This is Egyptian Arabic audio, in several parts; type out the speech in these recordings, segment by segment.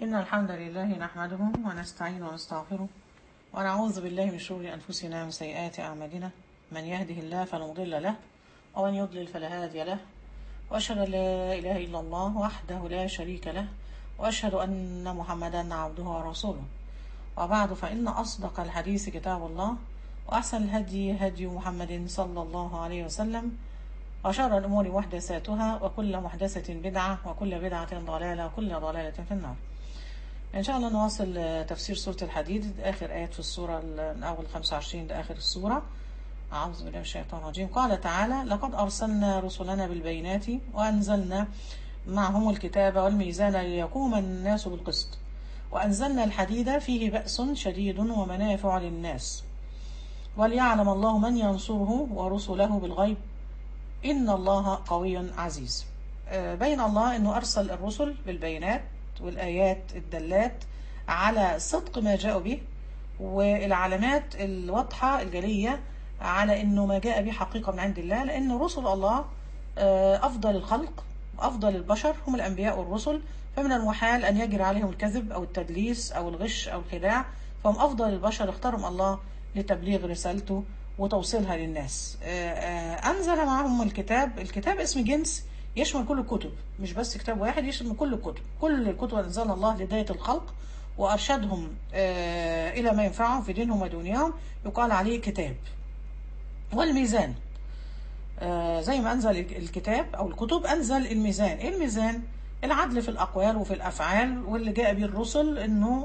إن الحمد لله نحمده ونستعين ونستغفره ونعوذ بالله من شرور أنفسنا ومن سيئات أعمالنا من يهده الله فلا مضل له ومن يضلل فلا هادي له وأشهد أن لا إله إلا الله وحده لا شريك له وأشهد أن محمدا عبده ورسوله وبعد فإن أصدق الحديث كتاب الله وأحسن الهدي هدي محمد صلى الله عليه وسلم وشر الأمور محدثاتها وكل محدثة بدعة وكل بدعة ضلالة وكل ضلالة في النار إن شاء الله نواصل تفسير سورة الحديد آخر آيات في السورة من أول 25 لآخر السورة أعوذ بالله من الشيطان الرجيم قال تعالى لقد أرسلنا رسلنا بالبينات وأنزلنا معهم الكتاب والميزان ليقوم الناس بالقسط وأنزلنا الحديد فيه بأس شديد ومنافع للناس وليعلم الله من ينصره ورسله بالغيب إن الله قوي عزيز بين الله أنه أرسل الرسل بالبينات والآيات الدلات على صدق ما جاءوا به والعلامات الواضحة الجلية على أنه ما جاء به حقيقة من عند الله لأن رسل الله أفضل الخلق أفضل البشر هم الأنبياء والرسل فمن المحال أن يجري عليهم الكذب أو التدليس أو الغش أو الخداع فهم أفضل البشر اختارهم الله لتبليغ رسالته وتوصيلها للناس أنزل معهم الكتاب الكتاب اسم جنس يشمل كل الكتب مش بس كتاب واحد يشمل كل الكتب كل الكتب أنزل الله لهداية الخلق وأرشدهم إلى ما ينفعهم في دينهم ودنياهم يقال عليه كتاب والميزان زي ما أنزل الكتاب أو الكتب أنزل الميزان إيه الميزان؟ العدل في الأقوال وفي الأفعال واللي جاء به الرسل إنه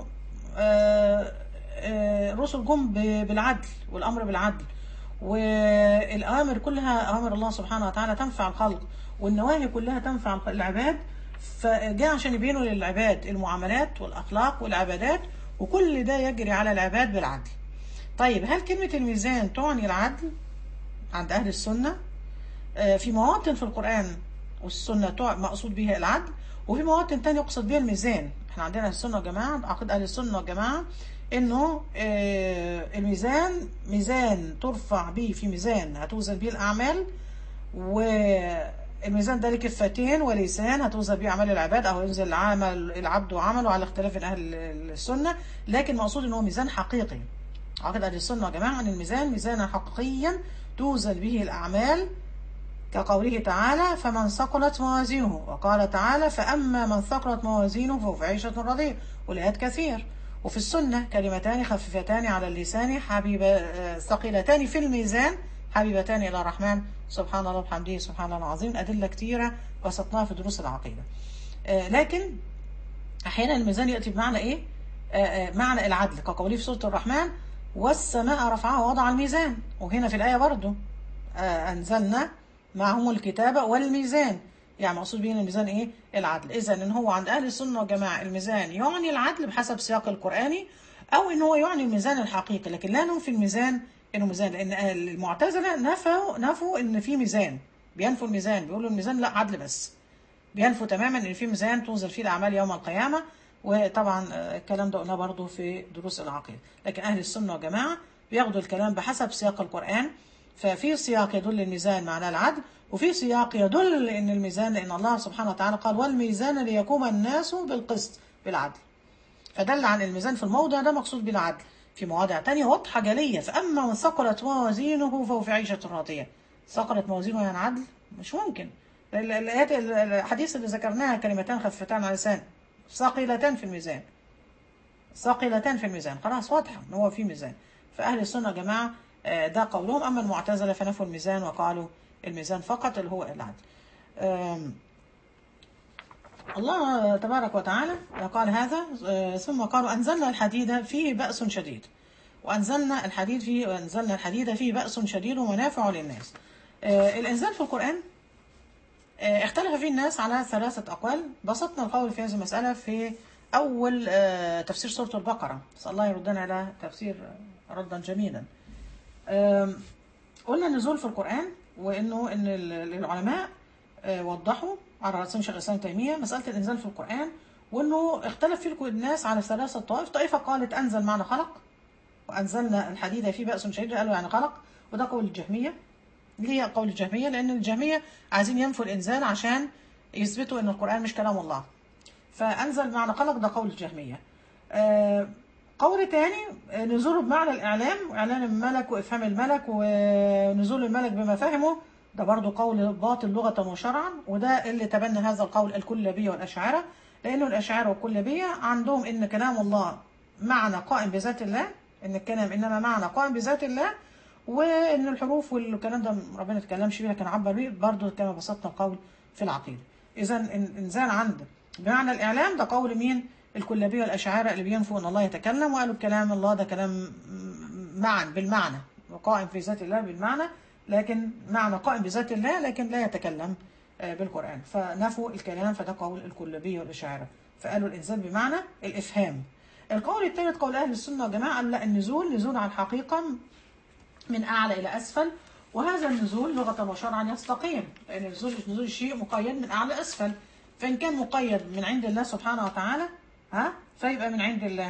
الرسل جم بالعدل والأمر بالعدل والأوامر كلها أوامر الله سبحانه وتعالى تنفع الخلق والنواهي كلها تنفع العباد فجاء عشان يبينوا للعباد المعاملات والأخلاق والعبادات وكل ده يجري على العباد بالعدل طيب هل كلمة الميزان تعني العدل عند أهل السنة في مواطن في القرآن والسنة مقصود بها العدل وفي مواطن تانية يقصد بها الميزان احنا عندنا السنة والجماعة عقيدة أهل السنة والجماعة انه الميزان ميزان ترفع به في ميزان هتوزن به الأعمال والميزان ده له كفتين ولسان هتوزن به أعمال العباد أو ينزل عمل العبد وعمله على اختلاف أهل السنة لكن مقصود انه ميزان حقيقي عقيدة أهل السنة والجماعة أن الميزان ميزانا حقيقيا توزن به الأعمال كقوله تعالى فمن ثقلت موازينه وقال تعالى فأما من ثقلت موازينه فهو في عيشة راضية والآيات كثير وفي السنة كلمتان خفيفتان على اللسان حبيب ثقيلتان في الميزان حبيبتان إلى الرحمن سبحان الله وبحمده سبحان الله العظيم أدلة كثيرة وسطناها في دروس العقيدة لكن أحيانا الميزان يأتي بمعنى إيه معنى العدل كقوله في سورة الرحمن والسماء رفعها ووضع الميزان وهنا في الآية برضو أنزلنا معهم الكتاب والميزان يعني مقصود بين الميزان ايه العدل اذا ان هو عند اهل السنه والجماعه الميزان يعني العدل بحسب سياق القراني او ان هو يعني الميزان الحقيقي لكن لا ننفي الميزان انه ميزان لان المعتزله نفوا نفوا ان في ميزان بينفوا الميزان بيقولوا الميزان لا عدل بس بينفوا تماما ان في ميزان توزن فيه الاعمال يوم القيامه وطبعا الكلام ده قلناه برضه في دروس العقيده لكن اهل السنه والجماعه بياخدوا الكلام بحسب سياق القران ففي سياق يدل الميزان معناه العدل وفي سياق يدل ان الميزان لان الله سبحانه وتعالى قال والميزان ليقوم الناس بالقسط بالعدل فدل عن الميزان في الموضع ده مقصود بالعدل في مواضع تانية واضحة جلية فأما من ثقلت موازينه فهو في عيشة راضية ثقلت موازينه يعني عدل مش ممكن الآيات الحديث اللي ذكرناها كلمتان خفتان على لسان ثقيلتان في الميزان ثقيلتان في الميزان خلاص واضحة ان هو في ميزان فأهل السنة يا جماعة ده قولهم أما المعتزلة فنفوا الميزان وقالوا الميزان فقط اللي هو العدل الله تبارك وتعالى قال هذا ثم قالوا أنزلنا الحديد فيه بأس شديد وأنزلنا الحديد فيه وأنزلنا الحديد فيه بأس شديد ومنافع للناس الإنزال في القرآن اختلف فيه الناس على ثلاثة أقوال بسطنا القول في هذه المسألة في أول تفسير سورة البقرة نسأل الله يردنا على تفسير ردا جميلا قلنا النزول في القرآن وانه ان العلماء وضحوا على راسهم شيخ الاسلام تيميه مساله الانزال في القران وانه اختلف فيه الناس على ثلاثه طوائف طائفه قالت انزل معنى خلق وانزلنا الحديد فيه باس شديد قالوا يعني خلق وده قول الجهميه ليه قول الجهميه لان الجهميه عايزين ينفوا الانزال عشان يثبتوا ان القران مش كلام الله فانزل بمعنى خلق ده قول الجهميه آه، قول تاني آه، نزوله بمعنى الاعلام اعلان الملك وافهام الملك ونزول الملك بما فهمه ده برضو قول باطل لغة وشرعا وده اللي تبنى هذا القول الكلابية والأشاعرة لأنه الأشاعرة والكلابية عندهم إن كلام الله معنى قائم بذات الله إن الكلام إنما معنى قائم بذات الله وإن الحروف والكلام ده ربنا ما تكلمش فيه لكن عبر بيه برضو كما بسطنا القول في العقيدة إذا إن- إنزال عند بمعنى الإعلام ده قول مين؟ الكلابية والأشاعرة اللي بينفوا أن الله يتكلم وقالوا الكلام الله ده كلام معا بالمعنى قائم في ذات الله بالمعنى لكن معنى قائم بذات الله لكن لا يتكلم آه، بالقرآن فنفوا الكلام فده قول الكلابية والأشاعرة فقالوا الإنزال بمعنى الإفهام القول الثالث قول أهل السنة والجماعة قالوا لا النزول نزول على الحقيقة من أعلى إلى أسفل وهذا النزول لغة وشرعا يستقيم لأن نزول نزول الشيء مقيد من أعلى أسفل فإن كان مقيد من عند الله سبحانه وتعالى ها فيبقى من عند الله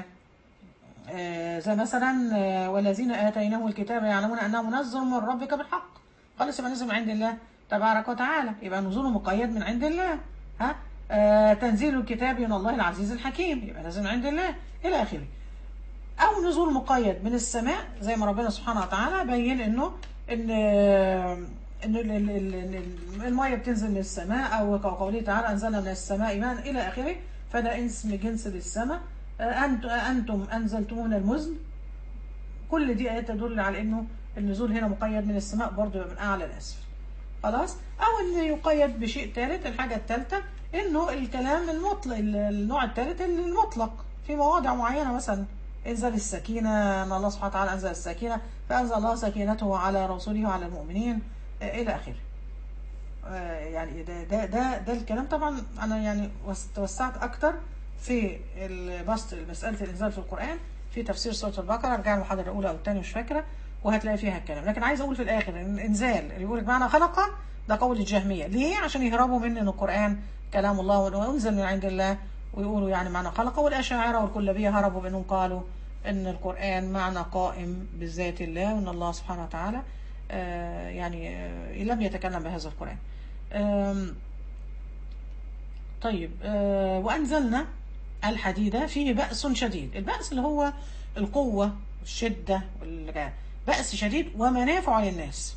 آه، زي مثلا آه، والذين آتيناهم الكتاب يعلمون أنه منزل من ربك بالحق خلاص يبقى نزل من عند الله تبارك وتعالى يبقى نزوله مقيد من عند الله ها آه، تنزيل الكتاب من الله العزيز الحكيم يبقى نازل من عند الله إلى آخره او نزول مقيد من السماء زي ما ربنا سبحانه وتعالى بين انه ان ان ال- ال- ال- ال- الميه بتنزل من السماء او كقوله تعالى انزلنا من السماء ماء الى اخره فده اسم جنس للسماء أنت انتم انزلتموه من المزن كل دي ايات تدل على انه النزول هنا مقيد من السماء برضه يبقى من اعلى لاسفل خلاص او ان يقيد بشيء ثالث الحاجه الثالثه انه الكلام المطلق النوع الثالث المطلق في مواضع معينه مثلا انزل السكينه ان الله سبحانه وتعالى انزل السكينه فانزل الله سكينته على رسوله وعلى المؤمنين آه، الى اخره آه، يعني ده ده ده, ده الكلام طبعا انا يعني وس- توسعت اكتر في البسط مساله الانزال في القران في تفسير سوره البقره ارجع المحاضره الاولى او الثانيه مش فاكره وهتلاقي فيها الكلام لكن عايز اقول في الاخر ان الانزال اللي بيقول بمعنى خلق ده قول الجهميه ليه عشان يهربوا من ان القران كلام الله وانزل من عند الله ويقولوا يعني معنى خلقه والاشاعره والكلابيه هربوا بانهم قالوا ان القران معنى قائم بذات الله وان الله سبحانه وتعالى آه، يعني آه، لم يتكلم بهذا القران آم، طيب آه، وأنزلنا الحديد فيه بأس شديد البأس اللي هو القوة الشدة والغاء بأس شديد ومنافع للناس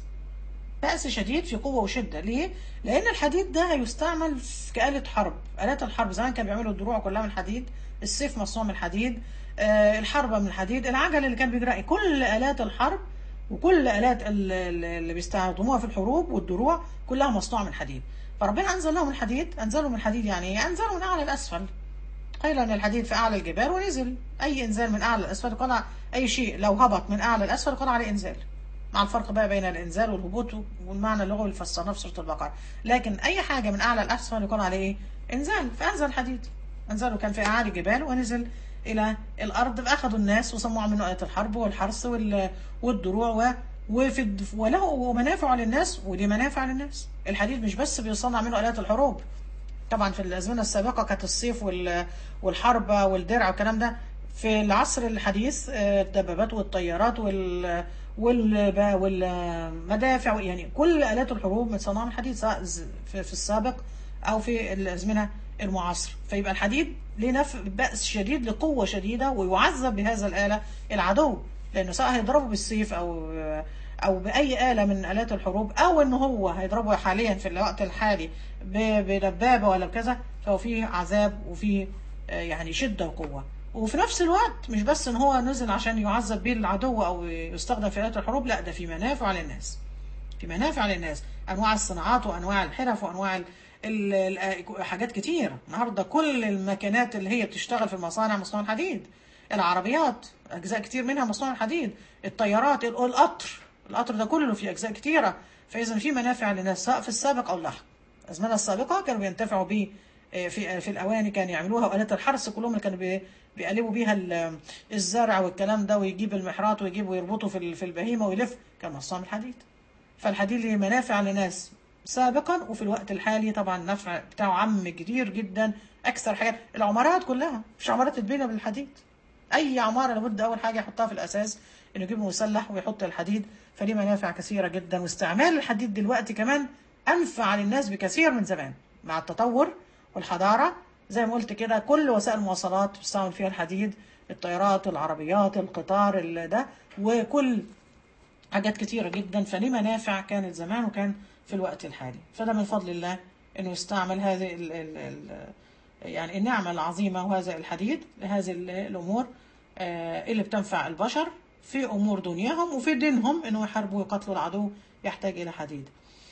بأس شديد في قوة وشدة ليه؟ لأن الحديد ده هيستعمل في كآلة حرب آلات الحرب زمان كانوا بيعملوا الدروع كلها من الحديد السيف مصنوع من الحديد آه، الحربة من الحديد العجل اللي كان بيجري كل آلات الحرب وكل آلات ال- ال- اللي بيستخدموها في الحروب والدروع كلها مصنوعة من حديد فربنا أنزل لهم الحديد أنزلوا من الحديد يعني إيه؟ أنزلوا من أعلى الأسفل قيل أن الحديد في أعلى الجبال ونزل أي إنزال من أعلى الأسفل يقال ع- أي شيء لو هبط من أعلى الأسفل يقال عليه إنزال مع الفرق بقى بين الإنزال والهبوط والمعنى اللغوي اللي فسرناه في سورة البقرة لكن أي حاجة من أعلى الأسفل يقال عليه إيه؟ إنزال فأنزل الحديد أنزله كان في أعالي الجبال ونزل إلى الأرض فأخذوا الناس وسموها منه آية الحرب والحرث وال- والدروع و وفي الد- وله منافع للناس ودي منافع للناس الحديد مش بس بيصنع منه آلات الحروب طبعا في الازمنه السابقه كانت السيف وال- والحربه والدرع والكلام ده في العصر الحديث آه، الدبابات والطيارات وال وال- والمدافع يعني كل الات الحروب متصنعه من الحديد سواء ز- في في السابق او في الازمنه المعاصره فيبقى الحديد ليه نف بأس شديد لقوه شديده ويعذب بهذا الاله العدو لانه سواء هيضربه بالسيف او او باي اله من الات الحروب او ان هو هيضربه حاليا في الوقت الحالي ب- بدبابه ولا بكذا فهو فيه عذاب وفيه آه، يعني شده وقوه وفي نفس الوقت مش بس ان هو نزل عشان يعذب بيه العدو او يستخدم في الات الحروب لا ده في منافع للناس في منافع للناس انواع الصناعات وانواع الحرف وانواع ال- ال- ال- حاجات كتير النهارده كل الماكينات اللي هي بتشتغل في المصانع مصنوعه من حديد العربيات اجزاء كتير منها مصنوعه من حديد الطيارات ال- القطر القطر ده كله فيه اجزاء كتيره فاذا في منافع للناس سواء في السابق او اللاحق الازمنه السابقه كانوا بينتفعوا بيه آه، في في الاواني كانوا يعملوها والات الحرث كلهم اللي كانوا بي- بيقلبوا بيها ال- الزرع والكلام ده ويجيب المحراط ويجيب ويربطه في ال- في البهيمه ويلف كان مصنوع من الحديد فالحديد ليه منافع لناس سابقا وفي الوقت الحالي طبعا النفع بتاعه عم كتير جدا اكثر حاجات العمارات كلها مش عمارات تتبنى بالحديد اي عماره لابد اول حاجه يحطها في الاساس انه يجيب مسلح ويحط الحديد فليه منافع كثيره جدا واستعمال الحديد دلوقتي كمان انفع للناس بكثير من زمان مع التطور والحضاره زي ما قلت كده كل وسائل المواصلات بيستعمل فيها الحديد الطيارات العربيات القطار ال- ده وكل حاجات كتيرة جدا فليه منافع كانت زمان وكان في الوقت الحالي فده من فضل الله انه يستعمل هذه ال ال ال يعني النعمة العظيمة وهذا الحديد لهذه ال- الأمور آه، اللي بتنفع البشر في أمور دنياهم وفي دينهم انه يحاربوا ويقتلوا العدو يحتاج إلى حديد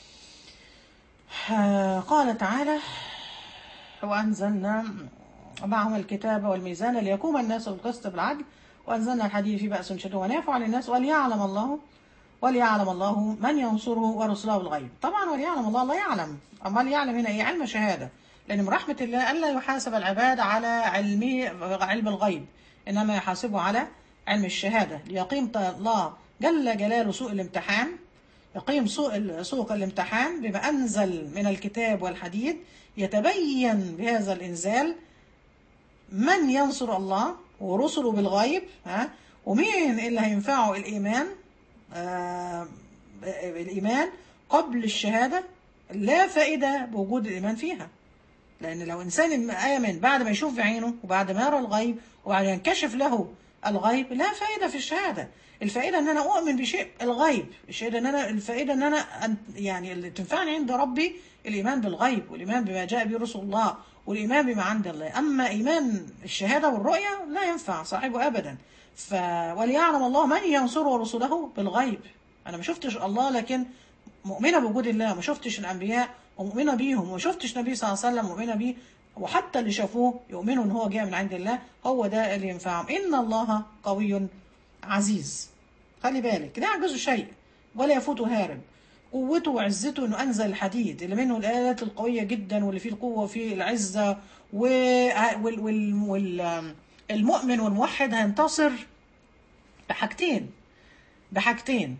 آه، قال تعالى وأنزلنا معهم الكتاب والميزان ليقوم الناس بالقسط بالعدل وأنزلنا الحديد في بأس شديد ونافع للناس وليعلم الله وليعلم الله من ينصره ورسله بالغيب طبعا وليعلم الله لا يعلم أمال يعلم هنا إيه علم شهادة لأن من رحمة الله ألا يحاسب العباد على علم علم الغيب إنما يحاسبه على علم الشهادة ليقيم الله جل جلاله سوء الامتحان يقيم سوء سوق الامتحان بما أنزل من الكتاب والحديد يتبين بهذا الإنزال من ينصر الله ورسله بالغيب ها ومين اللي هينفعه الإيمان آه الإيمان قبل الشهادة لا فائدة بوجود الإيمان فيها لأن لو إنسان آمن بعد ما يشوف بعينه وبعد ما يرى الغيب وبعد ما ينكشف له الغيب لا فائدة في الشهادة الفائدة ان انا اؤمن بشيء الغيب الشهادة ان انا الفائدة ان انا أن- يعني اللي تنفعني عند ربي الايمان بالغيب والايمان بما جاء به رسول الله والايمان بما عند الله اما ايمان الشهادة والرؤية لا ينفع صاحبه ابدا ف وليعلم الله من ينصره ورسله بالغيب انا ما شفتش الله لكن مؤمنة بوجود الله ما شفتش الانبياء ومؤمنة بيهم وما شفتش النبي صلى الله عليه وسلم مؤمنة بيه وحتى اللي شافوه يؤمنوا ان هو جاء من عند الله هو ده اللي ينفعهم ان الله قوي عزيز خلي بالك لا يعجزه شيء ولا يفوته هارب قوته وعزته انه انزل الحديد اللي منه الالات القويه جدا واللي فيه القوه وفيه العزه و... وال... وال... وال... المؤمن والموحد هينتصر بحاجتين بحاجتين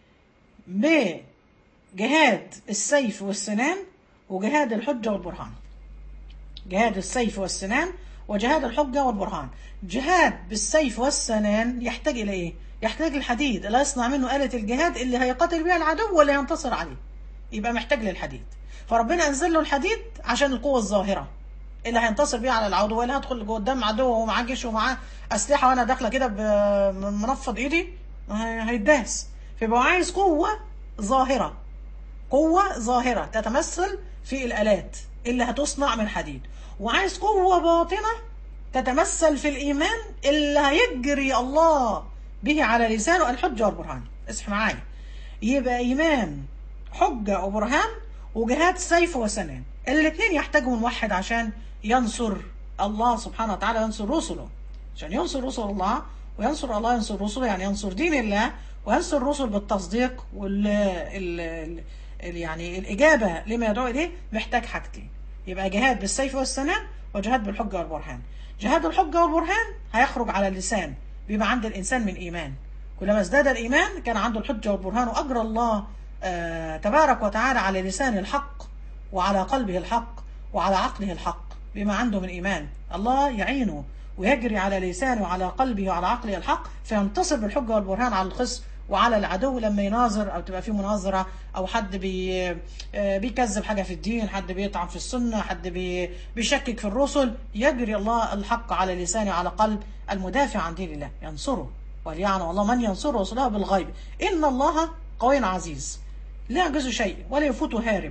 بجهاد السيف والسنان وجهاد الحجه والبرهان جهاد السيف والسنان وجهاد الحجة والبرهان جهاد بالسيف والسنان يحتاج إلى إيه؟ يحتاج الحديد اللي يصنع منه آلة الجهاد اللي هيقاتل بها العدو ولا ينتصر عليه يبقى محتاج للحديد فربنا أنزل له الحديد عشان القوة الظاهرة اللي هينتصر بيها على العدو ولا هدخل قدام عدو ومعاه جيش ومعاه أسلحة وأنا داخلة كده بمنفض إيدي هي- هيداس فيبقى عايز قوة ظاهرة قوة ظاهرة تتمثل في الآلات اللي هتصنع من حديد وعايز قوة باطنة تتمثل في الإيمان اللي هيجري الله به على لسانه الحجة والبرهان اصحى معايا يبقى إيمان حجة وبرهان وجهاد سيف وسنان الاثنين يحتاجوا الموحد عشان ينصر الله سبحانه وتعالى ينصر رسله عشان ينصر رسل الله وينصر الله ينصر رسله يعني ينصر دين الله وينصر الرسل بالتصديق وال ال... ال... ال... يعني الإجابة لما يدعو إليه محتاج حاجتين يبقى جهاد بالسيف والسنان وجهاد بالحجة والبرهان جهاد الحجة والبرهان هيخرج على اللسان بما عند الإنسان من إيمان كلما ازداد الإيمان كان عنده الحجة والبرهان وأجرى الله آه تبارك وتعالى على لسان الحق وعلى قلبه الحق وعلى عقله الحق بما عنده من إيمان الله يعينه ويجري على لسانه وعلى قلبه وعلى عقله الحق فينتصر بالحجة والبرهان على الخصم وعلى العدو لما يناظر او تبقى في مناظره او حد بي آه، بيكذب حاجه في الدين حد بيطعن في السنه حد بي بيشكك في الرسل يجري الله الحق على لسانه وعلى قلب المدافع عن دين الله ينصره وليعلم الله من ينصره رسله بالغيب ان الله قوي عزيز لا يعجزه شيء ولا يفوته هارب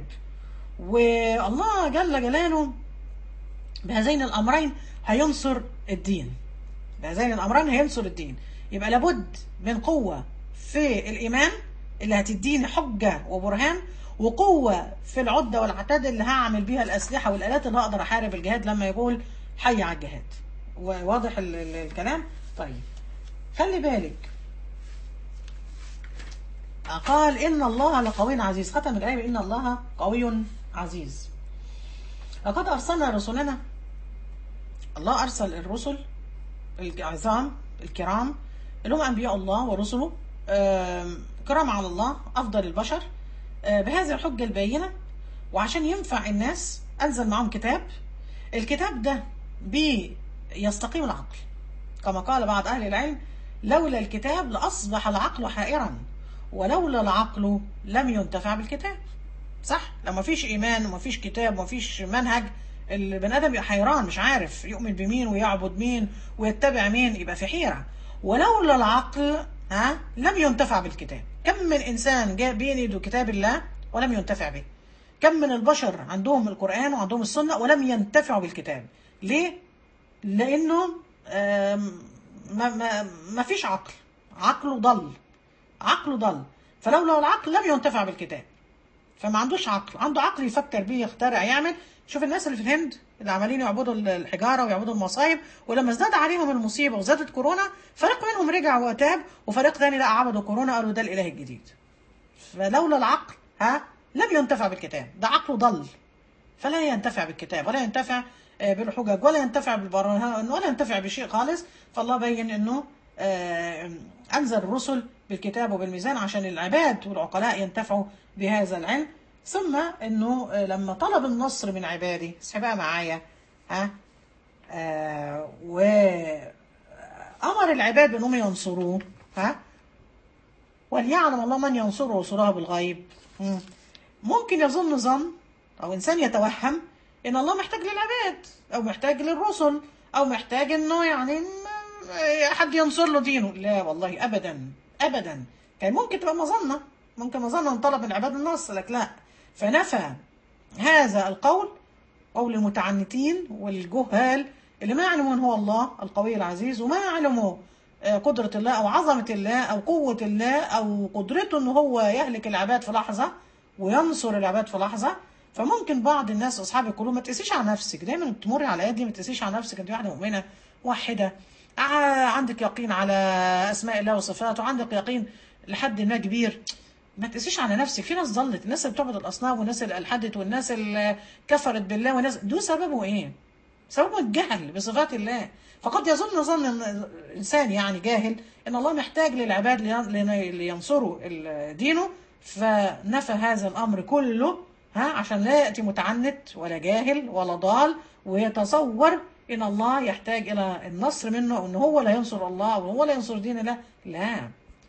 والله جل جلاله بهذين الامرين هينصر الدين بهذين الامرين هينصر الدين يبقى لابد من قوه في الايمان اللي هتديني حجه وبرهان وقوه في العده والعتاد اللي هعمل بيها الاسلحه والالات اللي هقدر احارب الجهاد لما يقول حي على الجهاد واضح ال- ال- الكلام طيب خلي بالك قال ان الله لقوي عزيز ختم الايه بان الله قوي عزيز لقد ارسلنا رسلنا الله ارسل الرسل العظام الكرام اللي هم انبياء الله ورسله آم، كرام على الله افضل البشر آه، بهذه الحجه البينه وعشان ينفع الناس انزل معهم كتاب الكتاب ده بيستقيم العقل كما قال بعض اهل العلم لولا الكتاب لاصبح العقل حائرا ولولا العقل لم ينتفع بالكتاب صح لما فيش ايمان وما فيش كتاب وما فيش منهج البني ادم يبقى حيران مش عارف يؤمن بمين ويعبد مين ويتبع مين يبقى في حيره ولولا العقل ها لم ينتفع بالكتاب كم من انسان جاء بين يده كتاب الله ولم ينتفع به كم من البشر عندهم القران وعندهم السنه ولم ينتفعوا بالكتاب ليه لانه آم، ما, ما, ما فيش عقل عقله ضل عقله ضل فلولا العقل لم ينتفع بالكتاب فما عندوش عقل عنده عقل يفكر بيه يخترع يعمل شوف الناس اللي في الهند اللي عمالين يعبدوا الحجاره ويعبدوا المصايب ولما ازداد عليهم المصيبه وزادت كورونا فريق منهم رجع وتاب وفريق ثاني لا عبدوا كورونا قالوا ده الاله الجديد فلولا العقل ها لم ينتفع بالكتاب ده عقله ضل فلا ينتفع بالكتاب ولا ينتفع آه، بالحجج ولا ينتفع بالبرهان ولا ينتفع بشيء خالص فالله بين انه آه، انزل الرسل بالكتاب وبالميزان عشان العباد والعقلاء ينتفعوا بهذا العلم ثم انه آه، لما طلب النصر من عباده اسحبها معايا ها آه وامر العباد بانهم ينصروه ها وليعلم الله من ينصره رسله بالغيب مم. ممكن يظن ظن او انسان يتوهم ان الله محتاج للعباد او محتاج للرسل او محتاج انه يعني م- حد ينصر له دينه لا والله ابدا ابدا كان ممكن تبقى مظنه ممكن مظنه ان طلب من العباد النصر لك لا فنفى هذا القول قول المتعنتين والجهال اللي ما يعلموا من هو الله القوي العزيز وما يعلموا آه، قدرة الله أو عظمة الله أو قوة الله أو قدرته إن هو يهلك العباد في لحظة وينصر العباد في لحظة فممكن بعض الناس أصحاب القلوب ما تقيسيش على نفسك دايما تمر على الآيات دي ما تقيسيش على نفسك أنت واحدة مؤمنة واحدة ع- عندك يقين على أسماء الله وصفاته وعندك يقين لحد ما كبير ما تقيسيش على نفسك في ناس ضلت الناس اللي بتعبد الاصنام والناس اللي الحدت والناس اللي كفرت بالله والناس دول سببه ايه سببه الجهل بصفات الله فقد يظن ظن انسان يعني جاهل ان الله محتاج للعباد لين- لين- لينصروا ال- دينه فنفى هذا الامر كله ها عشان لا ياتي متعنت ولا جاهل ولا ضال ويتصور ان الله يحتاج الى النصر منه او ان هو لا ينصر الله او هو لا ينصر دين الله لا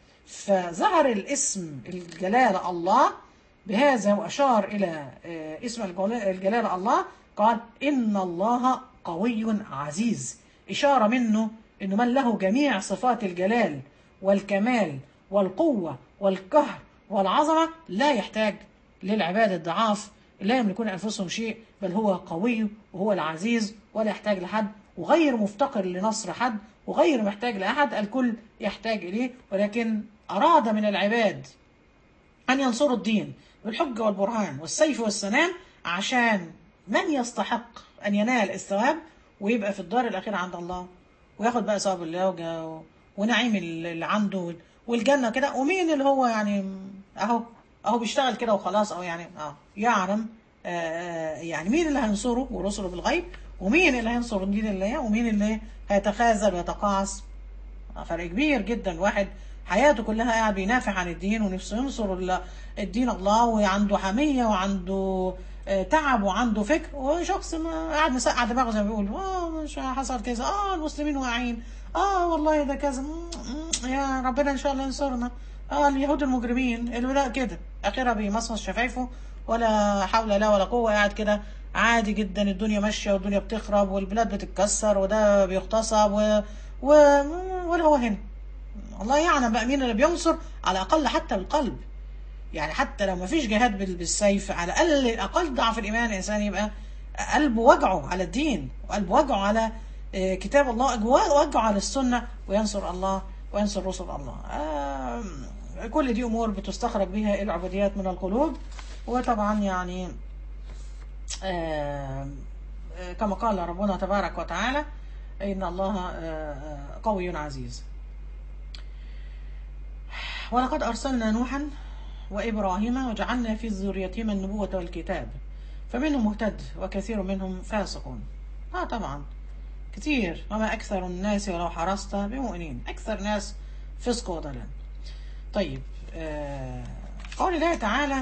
فظهر الاسم الجلالة الله بهذا وأشار إلى آه، اسم الجل- الجلالة الله قال إن الله قوي عزيز إشارة منه إنه من له جميع صفات الجلال والكمال والقوة والقهر والعظمة لا يحتاج للعباد الضعاف لا يملكون أنفسهم شيء بل هو قوي وهو العزيز ولا يحتاج لحد وغير مفتقر لنصر حد وغير محتاج لأحد الكل يحتاج إليه ولكن أراد من العباد أن ينصروا الدين بالحجة والبرهان والسيف والسنان عشان من يستحق أن ينال الثواب ويبقى في الدار الأخيرة عند الله وياخد بقى ثواب الله وجا- ونعيم اللي عنده والجنة كده ومين اللي هو يعني أهو أهو بيشتغل كده وخلاص أو يعني أه يعلم آه، آه، يعني مين اللي هينصره ورسله بالغيب ومين اللي هينصر دين الله ومين اللي هيتخاذل ويتقاعس فرق كبير جدا واحد حياته كلها قاعد بينافع عن الدين ونفسه ينصر ال- الدين الله وعنده حمية وعنده آه، تعب وعنده فكر وشخص ما قاعد مسقع دماغه زي ما بيقول اه مش حصل كذا اه المسلمين واقعين اه والله ده كذا مم، مم، يا ربنا ان شاء الله ينصرنا اه اليهود المجرمين اللي لا كده اخرها بيمصمص شفايفه ولا حول لا ولا قوه قاعد كده عادي جدا الدنيا ماشيه والدنيا بتخرب والبلاد بتتكسر وده بيغتصب و... و... ولا هو هنا الله يعلم بقى مين اللي بينصر على الاقل حتى بالقلب يعني حتى لو ما فيش جهاد بال- بالسيف على الاقل اقل ضعف الايمان الانسان يبقى قلبه وجعه على الدين وقلبه وجعه على آه، كتاب الله وجعه على السنه وينصر الله وينصر رسل الله آم، كل دي امور بتستخرج بها العبوديات من القلوب وطبعا يعني آم، آه، كما قال ربنا تبارك وتعالى ان الله آه، آه، قوي عزيز ولقد أرسلنا نوحا وإبراهيم وجعلنا في ذريتهما النبوة والكتاب فمنهم مهتد وكثير منهم فاسقون آه طبعا كتير وما أكثر الناس ولو حرصت بمؤمنين أكثر ناس فسق وضلال طيب آه قول الله تعالى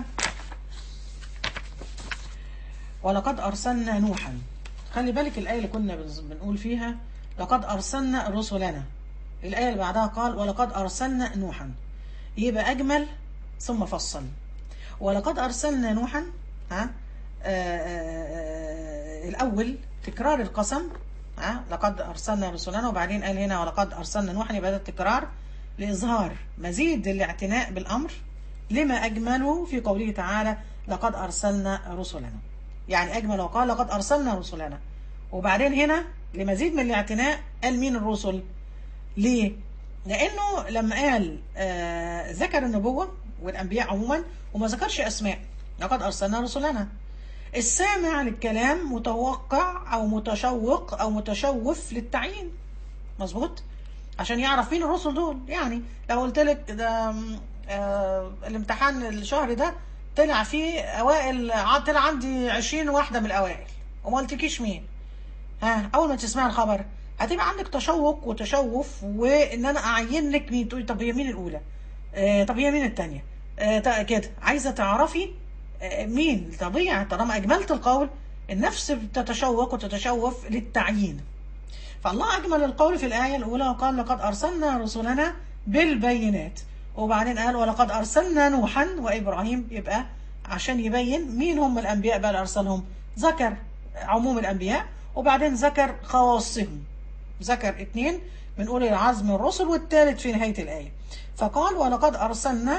ولقد أرسلنا نوحا خلي بالك الآية اللي كنا بنز- بنقول فيها لقد أرسلنا رسلنا الآية اللي بعدها قال ولقد أرسلنا نوحا يبقى أجمل ثم فصل ولقد أرسلنا نوحا ها آه، آه، الاول تكرار القسم ها لقد ارسلنا رسلنا وبعدين قال هنا ولقد ارسلنا نوحا يبقى ده التكرار لاظهار مزيد الاعتناء بالامر لما اجمله في قوله تعالى لقد ارسلنا رسلنا يعني اجمل وقال لقد ارسلنا رسلنا وبعدين هنا لمزيد من الاعتناء قال مين الرسل ليه لانه لما قال آه ذكر النبوه والانبياء عموما وما ذكرش اسماء لقد ارسلنا رسلنا السامع للكلام متوقع او متشوق او متشوف للتعيين مظبوط عشان يعرف مين الرسل دول يعني لو قلت لك ده آه الامتحان الشهر ده طلع فيه اوائل طلع عندي 20 واحده من الاوائل وما قلتلكيش مين ها اول ما تسمع الخبر هتبقى عندك تشوق وتشوف وان انا اعين لك مين تقولي طب هي مين الاولى آه طب هي مين الثانيه آه كده عايزه تعرفي آه مين طبيعي طالما اجملت القول النفس بتتشوق وتتشوف للتعيين فالله اجمل القول في الايه الاولى وقال لقد ارسلنا رسلنا بالبينات وبعدين قال ولقد ارسلنا نوحا وابراهيم يبقى عشان يبين مين هم الانبياء بقى اللي ارسلهم ذكر عموم الانبياء وبعدين ذكر خواصهم ذكر اثنين من اولي العزم الرسل والثالث في نهايه الايه فقال ولقد ارسلنا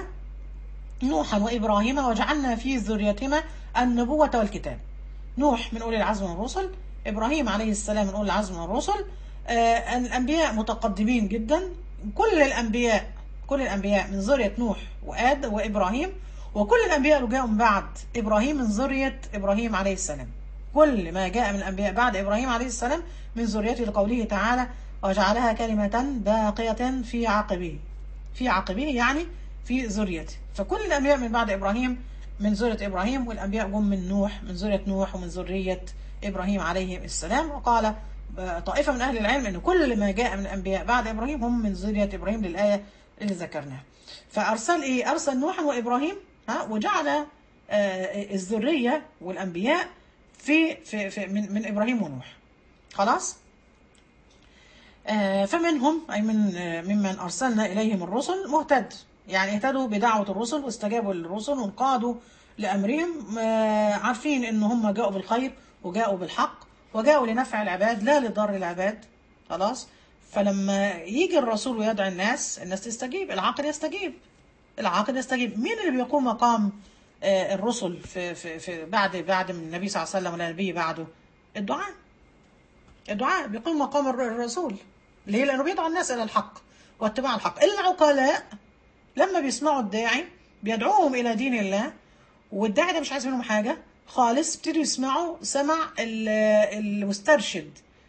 نوحا وابراهيم وجعلنا في ذريتهما النبوه والكتاب نوح من اولي العزم من الرسل ابراهيم عليه السلام من اولي العزم من الرسل آه الانبياء متقدمين جدا كل الانبياء كل الانبياء من ذريه نوح واد وابراهيم وكل الانبياء اللي جاءوا من بعد ابراهيم من ذريه ابراهيم عليه السلام كل ما جاء من الانبياء بعد ابراهيم عليه السلام من ذريته لقوله تعالى وجعلها كلمة باقية في عقبه في عقبه يعني في ذريته فكل الأنبياء من بعد إبراهيم من ذرية إبراهيم والأنبياء جم من نوح من ذرية نوح ومن ذرية إبراهيم عليه السلام وقال طائفة من أهل العلم أن كل ما جاء من الأنبياء بعد إبراهيم هم من ذرية إبراهيم للآية اللي ذكرناها فأرسل إيه أرسل نوحا وإبراهيم ها وجعل الذرية والأنبياء في, في, في من, من إبراهيم ونوح خلاص آه فمنهم أي من آه ممن أرسلنا إليهم الرسل مهتد يعني اهتدوا بدعوة الرسل واستجابوا للرسل وانقادوا لأمرهم آه عارفين إن هم جاءوا بالخير وجاءوا بالحق وجاءوا لنفع العباد لا لضر العباد خلاص فلما يجي الرسول ويدعي الناس الناس تستجيب العاقل يستجيب العاقل يستجيب مين اللي بيقوم مقام الرسل في, في, في بعد بعد من النبي صلى الله عليه وسلم ولا النبي بعده الدعاء الدعاء بيقوم مقام الرسول ليه لانه بيدعو الناس الى الحق واتباع الحق العقلاء لما بيسمعوا الداعي بيدعوهم الى دين الله والداعي ده مش عايز منهم حاجه خالص ابتدوا يسمعوا سمع المسترشد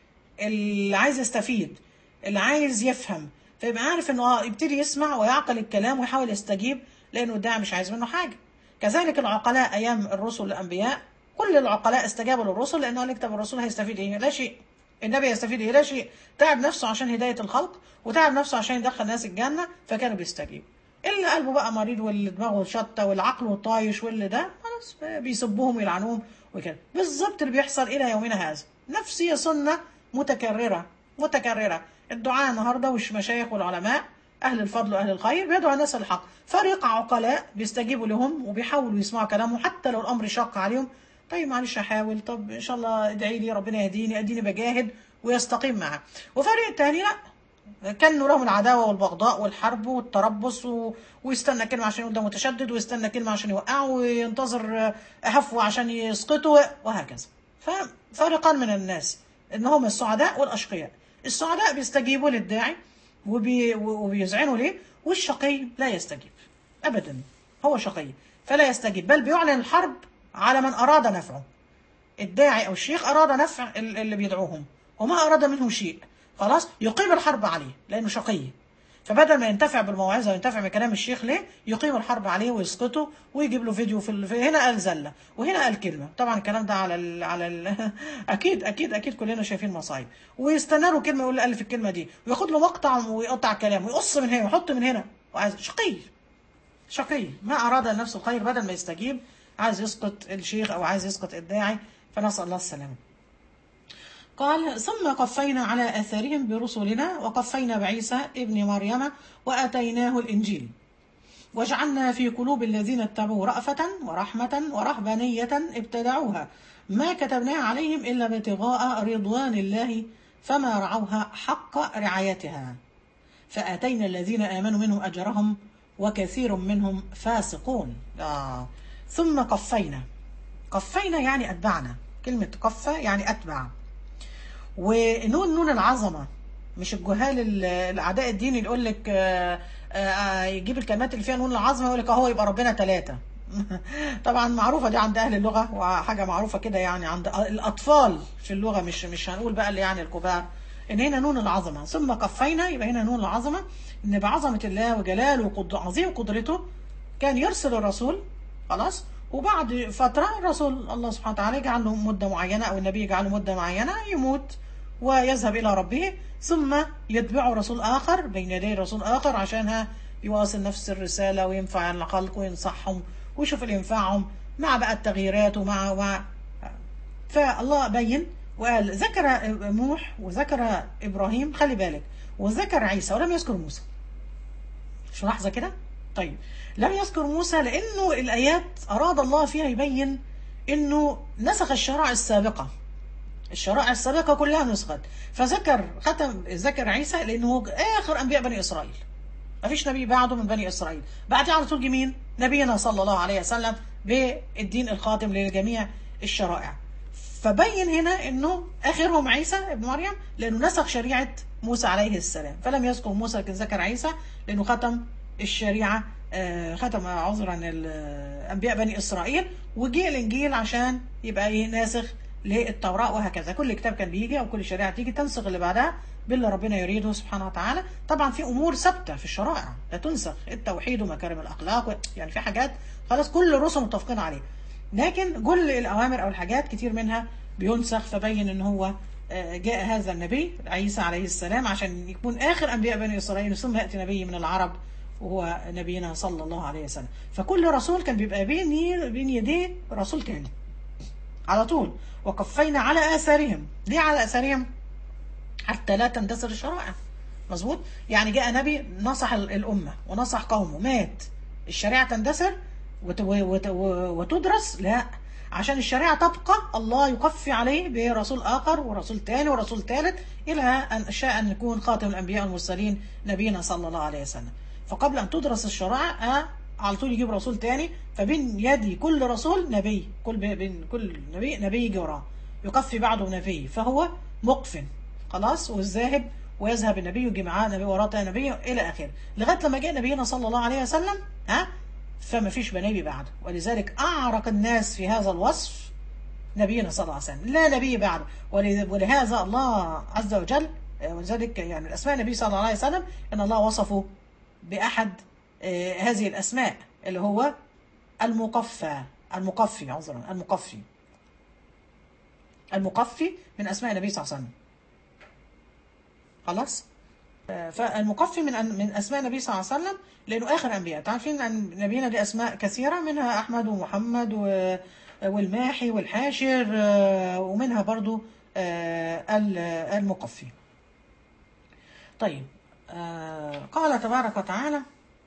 اللي عايز يستفيد اللي عايز يفهم فيبقى عارف انه اه يبتدي يسمع ويعقل الكلام ويحاول يستجيب لانه الداعي مش عايز منه حاجه كذلك العقلاء ايام الرسل الانبياء كل العقلاء استجابوا للرسل لانه قال لك طب الرسول هيستفيد ايه؟ لا شيء النبي يستفيد ايه؟ لا شيء تعب نفسه عشان هدايه الخلق وتعب نفسه عشان يدخل الناس الجنه فكانوا بيستجيبوا اللي قلبه بقى مريض واللي دماغه شطه والعقل طايش واللي ده خلاص بيسبوهم ويلعنوهم وكده بالظبط اللي بيحصل الى يومنا هذا نفس هي سنه متكرره متكرره الدعاء النهارده والمشايخ والعلماء اهل الفضل واهل الخير بيدعوا الناس الحق فريق عقلاء بيستجيبوا لهم وبيحاولوا يسمعوا كلامهم حتى لو الامر شاق عليهم طيب معلش هحاول طب ان شاء الله ادعي لي ربنا يهديني اديني بجاهد ويستقيم معاه وفريق تاني لا كانوا لهم العداوه والبغضاء والحرب والتربص و... ويستنى كلمه عشان يقول ده متشدد ويستنى كلمه عشان يوقعه وينتظر هفوه عشان يسقطه وهكذا ففريقان من الناس ان هم السعداء والاشقياء السعداء بيستجيبوا للداعي وبي... وبيذعنوا ليه والشقي لا يستجيب ابدا هو شقي فلا يستجيب بل بيعلن الحرب على من اراد نفعه الداعي او الشيخ اراد نفع اللي بيدعوهم وما اراد منه شيء خلاص يقيم الحرب عليه لانه شقي فبدل ما ينتفع بالموعظه وينتفع بكلام الشيخ ليه يقيم الحرب عليه ويسقطه ويجيب له فيديو في, ال... في هنا قال زله وهنا قال كلمه طبعا الكلام ده على ال... على ال... اكيد اكيد اكيد كلنا شايفين مصايب ويستنى له كلمه يقول الف الكلمه دي وياخد له مقطع ويقطع كلام ويقص من هنا ويحط من هنا وعايز شقي شقي ما اراد لنفسه الخير بدل ما يستجيب عايز يسقط الشيخ او عايز يسقط الداعي فنسال الله السلامه قال ثم قفينا على اثارهم برسلنا وقفينا بعيسى ابن مريم واتيناه الانجيل وجعلنا في قلوب الذين اتبعوا رأفة ورحمة ورهبانية ابتدعوها ما كتبناها عليهم إلا ابتغاء رضوان الله فما رعوها حق رعايتها فآتينا الذين آمنوا منهم أجرهم وكثير منهم فاسقون آه. ثم قفينا قفينا يعني أتبعنا كلمة قفة يعني أتبع ونون نون العظمة مش الجهال ال- الأعداء الدين اللي يقول لك آه، آه، يجيب الكلمات اللي فيها نون العظمة يقول لك أهو يبقى ربنا ثلاثة طبعا معروفة دي عند أهل اللغة وحاجة معروفة كده يعني عند الأطفال في اللغة مش مش هنقول بقى اللي يعني الكبار إن هنا نون العظمة ثم قفينا يبقى هنا نون العظمة إن بعظمة الله وجلاله وعظيم قدرته كان يرسل الرسول خلاص وبعد فترة الرسول الله سبحانه وتعالى يجعل له مدة معينة أو النبي يجعل له مدة معينة يموت ويذهب إلى ربه ثم يتبعه رسول آخر بين يدي رسول آخر عشانها يواصل نفس الرسالة وينفع الخلق وينصحهم ويشوف اللي ينفعهم مع بقى التغييرات ومع مع فالله بين وقال ذكر نوح وذكر إبراهيم خلي بالك وذكر عيسى ولم يذكر موسى مش لحظة كده طيب لم يذكر موسى لأنه الآيات أراد الله فيها يبين أنه نسخ الشرائع السابقة الشرائع السابقة كلها نسخت فذكر ختم ذكر عيسى لأنه هو آخر أنبياء بني إسرائيل ما فيش نبي بعده من بني إسرائيل بعديه على طول جه مين نبينا صلى الله عليه وسلم بالدين الخاتم لجميع الشرائع فبين هنا انه اخرهم عيسى ابن مريم لانه نسخ شريعه موسى عليه السلام فلم يذكر موسى لكن ذكر عيسى لانه ختم الشريعه آه، ختم عذرا انبياء بني اسرائيل وجه الانجيل عشان يبقى ايه ناسخ للتوراه وهكذا كل كتاب كان بيجي او كل شريعه تيجي تنسخ اللي بعدها باللي ربنا يريده سبحانه وتعالى طبعا في امور ثابته في الشرائع لا تنسخ التوحيد ومكارم الاخلاق و- يعني في حاجات خلاص كل الرسل متفقين عليها لكن كل الاوامر او الحاجات كتير منها بينسخ فبين ان هو آه، جاء هذا النبي عيسى عليه السلام عشان يكون اخر انبياء بني اسرائيل ثم ياتي نبي من العرب وهو نبينا صلى الله عليه وسلم فكل رسول كان بيبقى بين ي- بين يديه رسول تاني على طول وقفينا على اثارهم ليه على اثارهم حتى لا تندثر الشرائع مظبوط يعني جاء نبي نصح ال- الامه ونصح قومه مات الشريعه تندثر وت- وت- وتدرس لا عشان الشريعه تبقى الله يقفي عليه برسول اخر ورسول ثاني ورسول ثالث الى ان شاء ان يكون خاتم الانبياء والمرسلين نبينا صلى الله عليه وسلم فقبل ان تدرس الشرائع آه، على طول يجيب رسول تاني فبين يدي كل رسول نبي كل بين كل نبي نبي يجي وراه يقفي بعده نبي فهو مقف خلاص والذاهب ويذهب النبي ويجي معاه نبي وراه تاني نبي الى اخره لغايه لما جاء نبينا صلى الله عليه وسلم ها فما فيش نبي بعده ولذلك اعرق الناس في هذا الوصف نبينا صلى الله عليه وسلم لا نبي بعده ول- ولهذا الله عز وجل آه، ولذلك يعني الاسماء النبي صلى الله عليه وسلم ان الله وصفه باحد آه، هذه الاسماء اللي هو المقفى المقفي عذرا المقفي المقفي من اسماء النبي صلى الله عليه وسلم خلاص آه، فالمقفي من أن- من اسماء النبي صلى الله عليه وسلم لانه اخر انبياء تعرفين ان نبينا له اسماء كثيره منها احمد ومحمد و- والماحي والحاشر آه، ومنها برضو آه، ال- المقفي طيب آه، قال تبارك وتعالى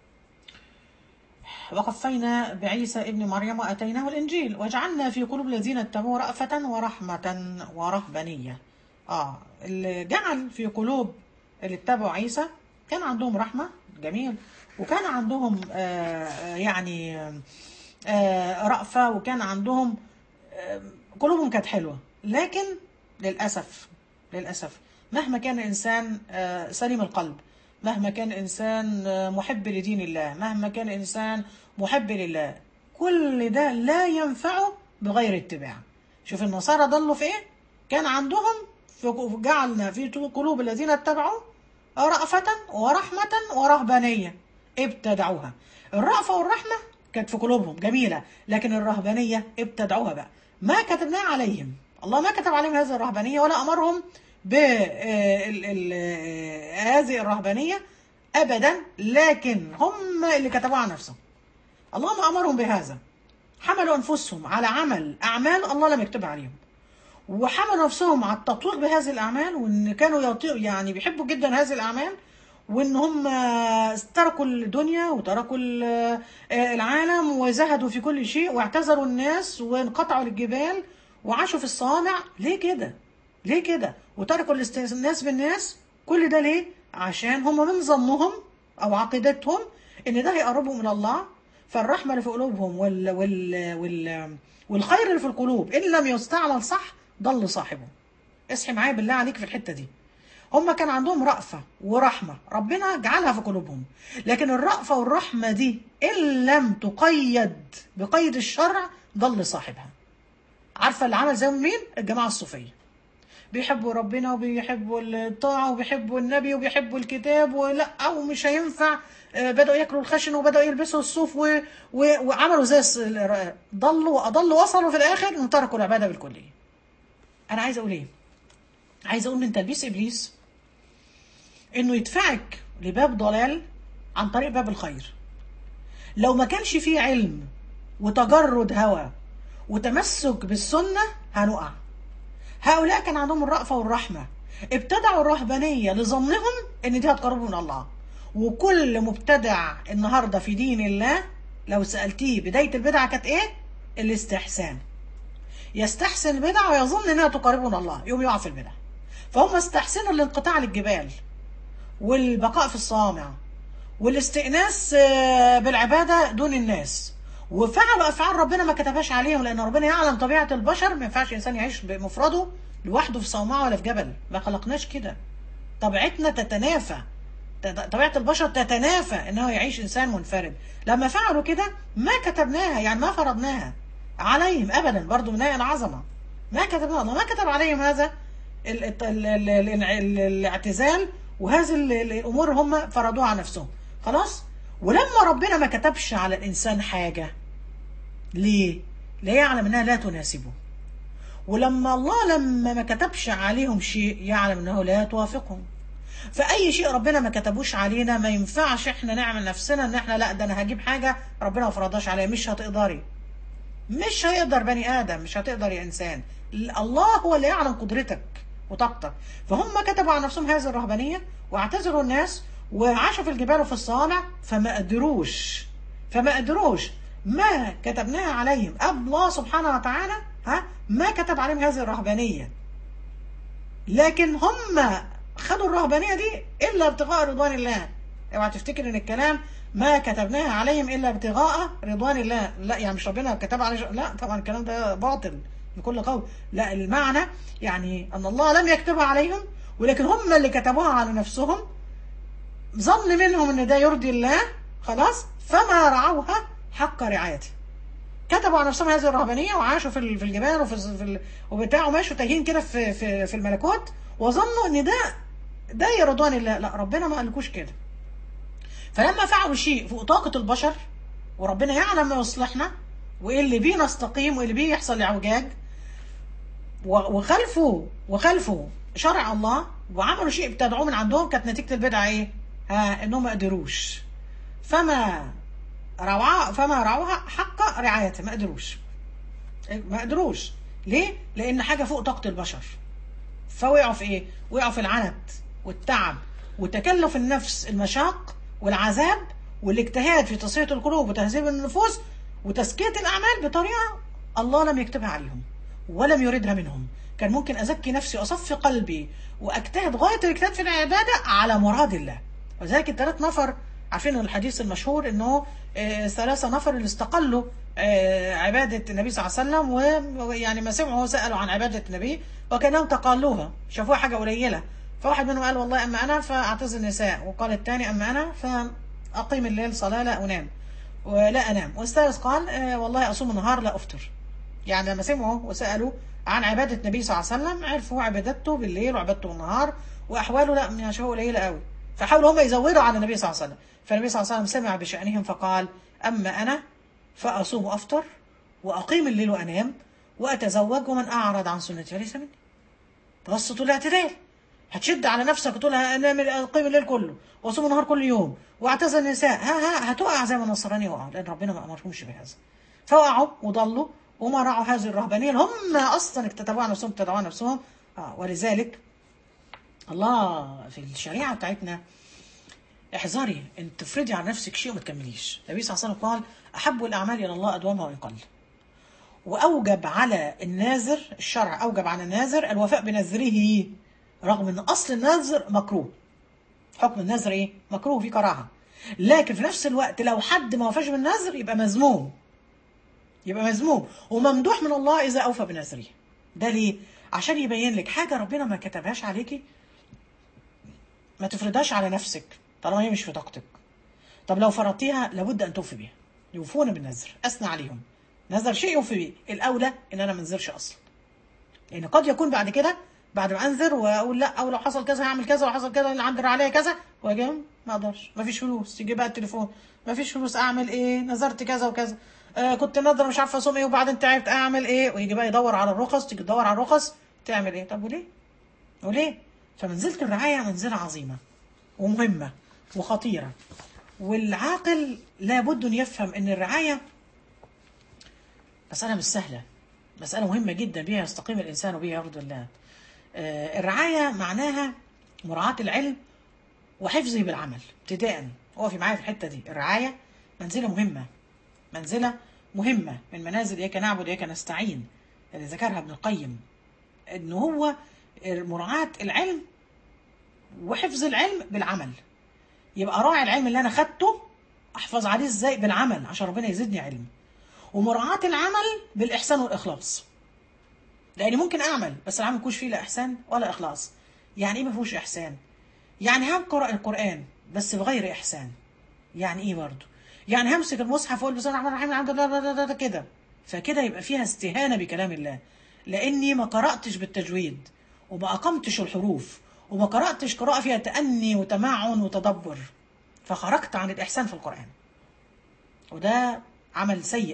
وقفينا بعيسى ابن مريم واتيناه الانجيل وجعلنا في قلوب الذين اتبعوا رأفة ورحمة ورهبانية اه اللي جعل في قلوب اللي اتبعوا عيسى كان عندهم رحمة جميل وكان عندهم آه آه، يعني آه رأفة وكان عندهم آه قلوبهم كانت حلوة لكن للأسف للأسف مهما كان الإنسان آه سليم القلب مهما كان الإنسان آه محب لدين الله مهما كان الإنسان محب لله كل ده لا ينفعه بغير اتباع شوف النصارى ضلوا في ايه كان عندهم في جعلنا في قلوب الذين اتبعوا رأفة ورحمة ورهبانية ابتدعوها الرأفة والرحمة كانت في قلوبهم جميلة لكن الرهبانية ابتدعوها بقى ما كتبناه عليهم الله ما كتب عليهم هذه الرهبانية ولا أمرهم ب هذه الرهبانية أبدا لكن هم اللي كتبوها على نفسهم الله ما أمرهم بهذا حملوا أنفسهم على عمل أعمال الله لم يكتبها عليهم وحملوا نفسهم على التطويق بهذه الأعمال وإن كانوا يطيعوا يعني بيحبوا جدا هذه الأعمال وان هم تركوا الدنيا وتركوا ال- آه، العالم وزهدوا في كل شيء واعتذروا الناس وانقطعوا الجبال وعاشوا في الصوامع ليه كده ليه كده وتركوا الاست- الناس بالناس كل ده ليه عشان هم من ظنهم او عقيدتهم ان ده هيقربهم من الله فالرحمه اللي في قلوبهم وال وال وال والخير اللي في القلوب ان لم يستعمل صح ضل صاحبه اصحي معايا بالله عليك في الحته دي هم كان عندهم رأفة ورحمة ربنا جعلها في قلوبهم لكن الرأفة والرحمة دي إن لم تقيد بقيد الشرع ضل صاحبها عارفة اللي عمل زي مين الجماعة الصوفية بيحبوا ربنا وبيحبوا الطاعة وبيحبوا النبي وبيحبوا الكتاب ولا ومش هينفع آه، بدأوا ياكلوا الخشن وبدأوا يلبسوا الصوف و... و... وعملوا زي الس- ال- ضلوا وأضلوا وصلوا في الآخر إنهم تركوا العبادة بالكلية أنا عايزة أقول إيه؟ عايزة أقول من تلبيس إبليس انه يدفعك لباب ضلال عن طريق باب الخير لو ما كانش فيه علم وتجرد هوى وتمسك بالسنة هنقع هؤلاء كان عندهم الرأفة والرحمة ابتدعوا الرهبانية لظنهم ان دي هتقربهم من الله وكل مبتدع النهاردة في دين الله لو سألتيه بداية البدعة كانت ايه الاستحسان يستحسن البدع ويظن انها تقربه من الله يوم يقع في البدع فهم استحسنوا الانقطاع للجبال والبقاء في الصوامع والاستئناس آه، بالعبادة دون الناس وفعلوا أفعال ربنا ما كتبهاش عليهم لأن ربنا يعلم طبيعة البشر ما ينفعش إنسان يعيش بمفرده لوحده في صومعة ولا في جبل ما خلقناش كده طبيعتنا تتنافى ت- طبيعة البشر تتنافى انه يعيش انسان منفرد لما فعلوا كده ما كتبناها يعني ما فرضناها عليهم ابدا برضو من العظمة ما كتبناها الله ما كتب عليهم هذا ال- ال- ال- ال- ال- ال- الاعتزال وهذه ال- ال- الامور هم فرضوها على نفسهم خلاص ولما ربنا ما كتبش على الانسان حاجة ليه لا يعلم انها لا تناسبه ولما الله لما ما كتبش عليهم شيء يعلم انه لا توافقهم فاي شيء ربنا ما كتبوش علينا ما ينفعش احنا نعمل نفسنا ان احنا لا ده انا هجيب حاجه ربنا ما فرضهاش عليا مش هتقدري مش هيقدر بني ادم مش هتقدر يا انسان الله هو اللي يعلم قدرتك وطاقتك فهم كتبوا على نفسهم هذه الرهبانيه واعتذروا الناس وعاشوا في الجبال وفي الصوامع فما قدروش فما قدروش ما كتبناها عليهم الله سبحانه وتعالى ها ما كتب عليهم هذه الرهبانيه لكن هم خدوا الرهبانيه دي الا ابتغاء رضوان الله اوعى تفتكر ان الكلام ما كتبناها عليهم الا ابتغاء رضوان الله لا يعني مش ربنا كتب عليه لا طبعا الكلام ده باطل بكل قول لا المعنى يعني ان الله لم يكتبها عليهم ولكن هم اللي كتبوها على نفسهم ظن منهم ان ده يرضي الله خلاص فما رعوها حق رعايته كتبوا على نفسهم هذه الرهبانيه وعاشوا في ال- في الجبال وفي الز- في ال- وبتاع وماشوا تايهين كده في في في الملكوت وظنوا ان ده ده يا رضوان الله لا ربنا ما قالكوش كده فلما فعلوا شيء فوق طاقه البشر وربنا يعلم ما يصلحنا وايه اللي بيه نستقيم وايه اللي بيه يحصل اعوجاج و- وخلفوا وخلفوا شرع الله وعملوا شيء ابتدعوه من عندهم كانت نتيجه البدعه ايه؟ ها انهم ما قدروش فما روعها فما رعوها حق رعايته ما قدروش ما قدروش ليه؟ لأن حاجة فوق طاقة البشر فوقعوا في إيه؟ وقعوا في العنت والتعب وتكلف النفس المشاق والعذاب والاجتهاد في تصفية القلوب وتهذيب النفوس وتزكية الأعمال بطريقة الله لم يكتبها عليهم ولم يردها منهم كان ممكن أزكي نفسي وأصفي قلبي وأجتهد غاية الاجتهاد في العبادة على مراد الله وذلك الثلاث نفر عارفين الحديث المشهور انه آه، ثلاثة نفر اللي استقلوا آه، عبادة النبي صلى الله عليه وسلم و- ويعني ما سمعوا سألوا عن عبادة النبي وكانهم تقالوها شافوها حاجة قليلة فواحد منهم قال والله أما أنا فأعتزل النساء وقال الثاني أما أنا فأقيم الليل صلاة لا أنام ولا أنام والثالث قال آه، والله أصوم النهار لا أفطر يعني لما سمعوا وسألوا عن عبادة النبي صلى الله عليه وسلم عرفوا عبادته بالليل وعبادته بالنهار وأحواله لا من شافوه قليلة قوي فحاولوا هم يزودوا على النبي صلى الله عليه وسلم فالنبي صلى الله عليه وسلم سمع بشأنهم فقال أما أنا فأصوم وأفطر وأقيم الليل وأنام وأتزوج ومن أعرض عن سنتي فليس مني توسط الاعتدال هتشد على نفسك وتقول انام اقيم الليل كله واصوم النهار كل يوم واعتزل النساء ها ها هتقع زي ما النصراني وقعوا لان ربنا ما امرهمش بهذا فوقعوا وضلوا وما رعوا هذه الرهبانيه اللي هم اصلا اكتتبوها على نفسهم ابتدعوها نفسهم آه ولذلك الله في الشريعه بتاعتنا احذري ان تفرضي على نفسك شيء وما تكمليش النبي صلى الله عليه وسلم قال احب الاعمال الى الله ادومها وان قل واوجب على الناذر الشرع اوجب على الناذر الوفاء بنذره رغم ان اصل النذر مكروه حكم النذر ايه مكروه في كراهه لكن في نفس الوقت لو حد ما وفاش بالنذر يبقى مذموم يبقى مذموم وممدوح من الله اذا اوفى بنذره ده ليه عشان يبين لك حاجه ربنا ما كتبهاش عليكي ما تفرضهاش على نفسك طالما هي مش في طاقتك طب لو فرضتيها لابد ان توفي بيها يوفون بالنذر اثنى عليهم نذر شيء يوفي بيه الاولى ان انا ما انذرش اصلا لان قد يكون بعد كده بعد ما انذر واقول لا او لو حصل كذا هعمل كذا لو حصل كذا اللي عندي عليا كذا واجي ما اقدرش ما فيش فلوس يجي بقى التليفون ما فيش فلوس اعمل ايه نذرت كذا وكذا آه كنت نادره مش عارفه اصوم ايه وبعدين تعبت اعمل ايه ويجي بقى يدور على الرخص تيجي تدور على الرخص تعمل ايه طب وليه وليه فمنزله الرعايه منزله عظيمه ومهمه وخطيره والعاقل لابد ان يفهم ان الرعايه مساله مش سهله مساله مهمه جدا بها يستقيم الانسان وبها يرضي الله آه، الرعايه معناها مراعاه العلم وحفظه بالعمل ابتداء هو في معايا في الحته دي الرعايه منزله مهمه منزله مهمه من منازل اياك نعبد واياك نستعين اللي ذكرها ابن القيم ان هو مراعاه العلم وحفظ العلم بالعمل يبقى راعي العلم اللي انا خدته احفظ عليه ازاي بالعمل عشان ربنا يزيدني علم ومراعاه العمل بالاحسان والاخلاص لاني ممكن اعمل بس العمل يكونش فيه لا احسان ولا اخلاص يعني ايه ما فيهوش احسان يعني هقرا القران بس بغير احسان يعني ايه برضه يعني همسك المصحف واقول بسم الله الرحمن الرحيم الحمد لله ده- ده- ده- ده كده فكده يبقى فيها استهانه بكلام الله لاني ما قراتش بالتجويد وما اقمتش الحروف وما قراتش قراءه فيها تاني وتمعن وتدبر فخرجت عن الاحسان في القران وده عمل سيء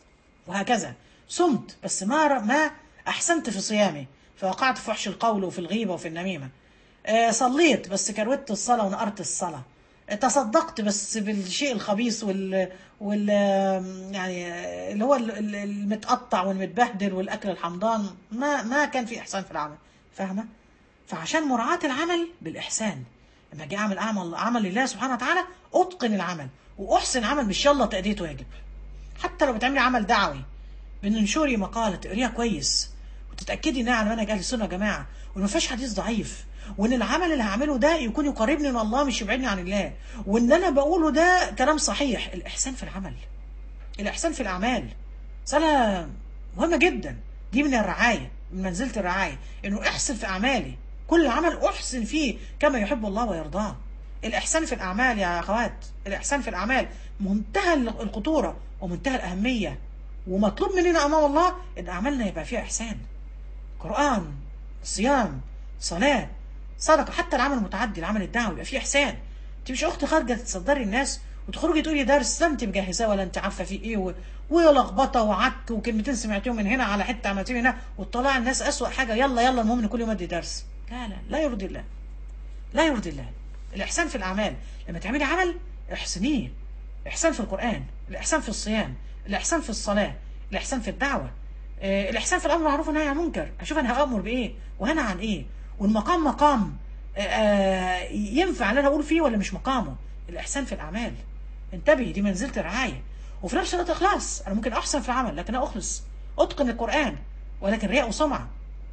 وهكذا صمت بس ما ما احسنت في صيامي فوقعت في فحش القول وفي الغيبه وفي النميمه آه، صليت بس كروت الصلاه ونقرت الصلاه آه، تصدقت بس بالشيء الخبيث وال وال آم، يعني آه، اللي هو ال- ال- المتقطع والمتبهدل والاكل الحمضان ما ما كان في احسان في العمل فاهمه فعشان مراعاه العمل بالاحسان لما اجي اعمل اعمل عمل لله سبحانه وتعالى اتقن العمل واحسن عمل مش يلا تاديه واجب حتى لو بتعملي عمل دعوي بننشري مقاله تقريها كويس وتتاكدي انها على منهج اهل السنه يا جماعه وان ما فيهاش حديث ضعيف وان العمل اللي هعمله ده يكون يقربني من الله مش يبعدني عن الله وان انا بقوله ده كلام صحيح الاحسان في العمل الاحسان في الاعمال مساله مهمه جدا دي من الرعايه من منزله الرعايه انه احسن في اعمالي كل عمل احسن فيه كما يحب الله ويرضاه الاحسان في الاعمال يا اخوات الاحسان في الاعمال منتهى الخطوره ومنتهى الاهميه ومطلوب مننا امام الله ان اعمالنا يبقى فيها احسان قران صيام صلاه صدقه حتى العمل المتعدي العمل الدعوي يبقى فيه احسان انت مش اخت خارجه تصدري الناس وتخرجي تقولي درس لا انت مجهزاه ولا انت عارفه فيه ايه و... ولخبطه وعك وكلمتين سمعتيهم من هنا على حته عملتيهم هنا وتطلع الناس اسوأ حاجه يلا يلا المهم ان كل يوم ادي درس لا لا لا يرضي الله لا يرضي الله الاحسان في الاعمال لما تعملي عمل احسنيه الاحسان في القران الاحسان في الصيام الاحسان في الصلاه الاحسان في الدعوه آه، الاحسان في الامر بالمعروف والنهي عن المنكر اشوف انا هامر بايه وهنا عن ايه والمقام مقام آه، آه، ينفع اللي انا اقول فيه ولا مش مقامه الاحسان في الاعمال انتبهي دي منزله الرعايه وفي نفس الوقت اخلاص انا ممكن احسن في العمل لكن اخلص اتقن القران ولكن رياء وسمعه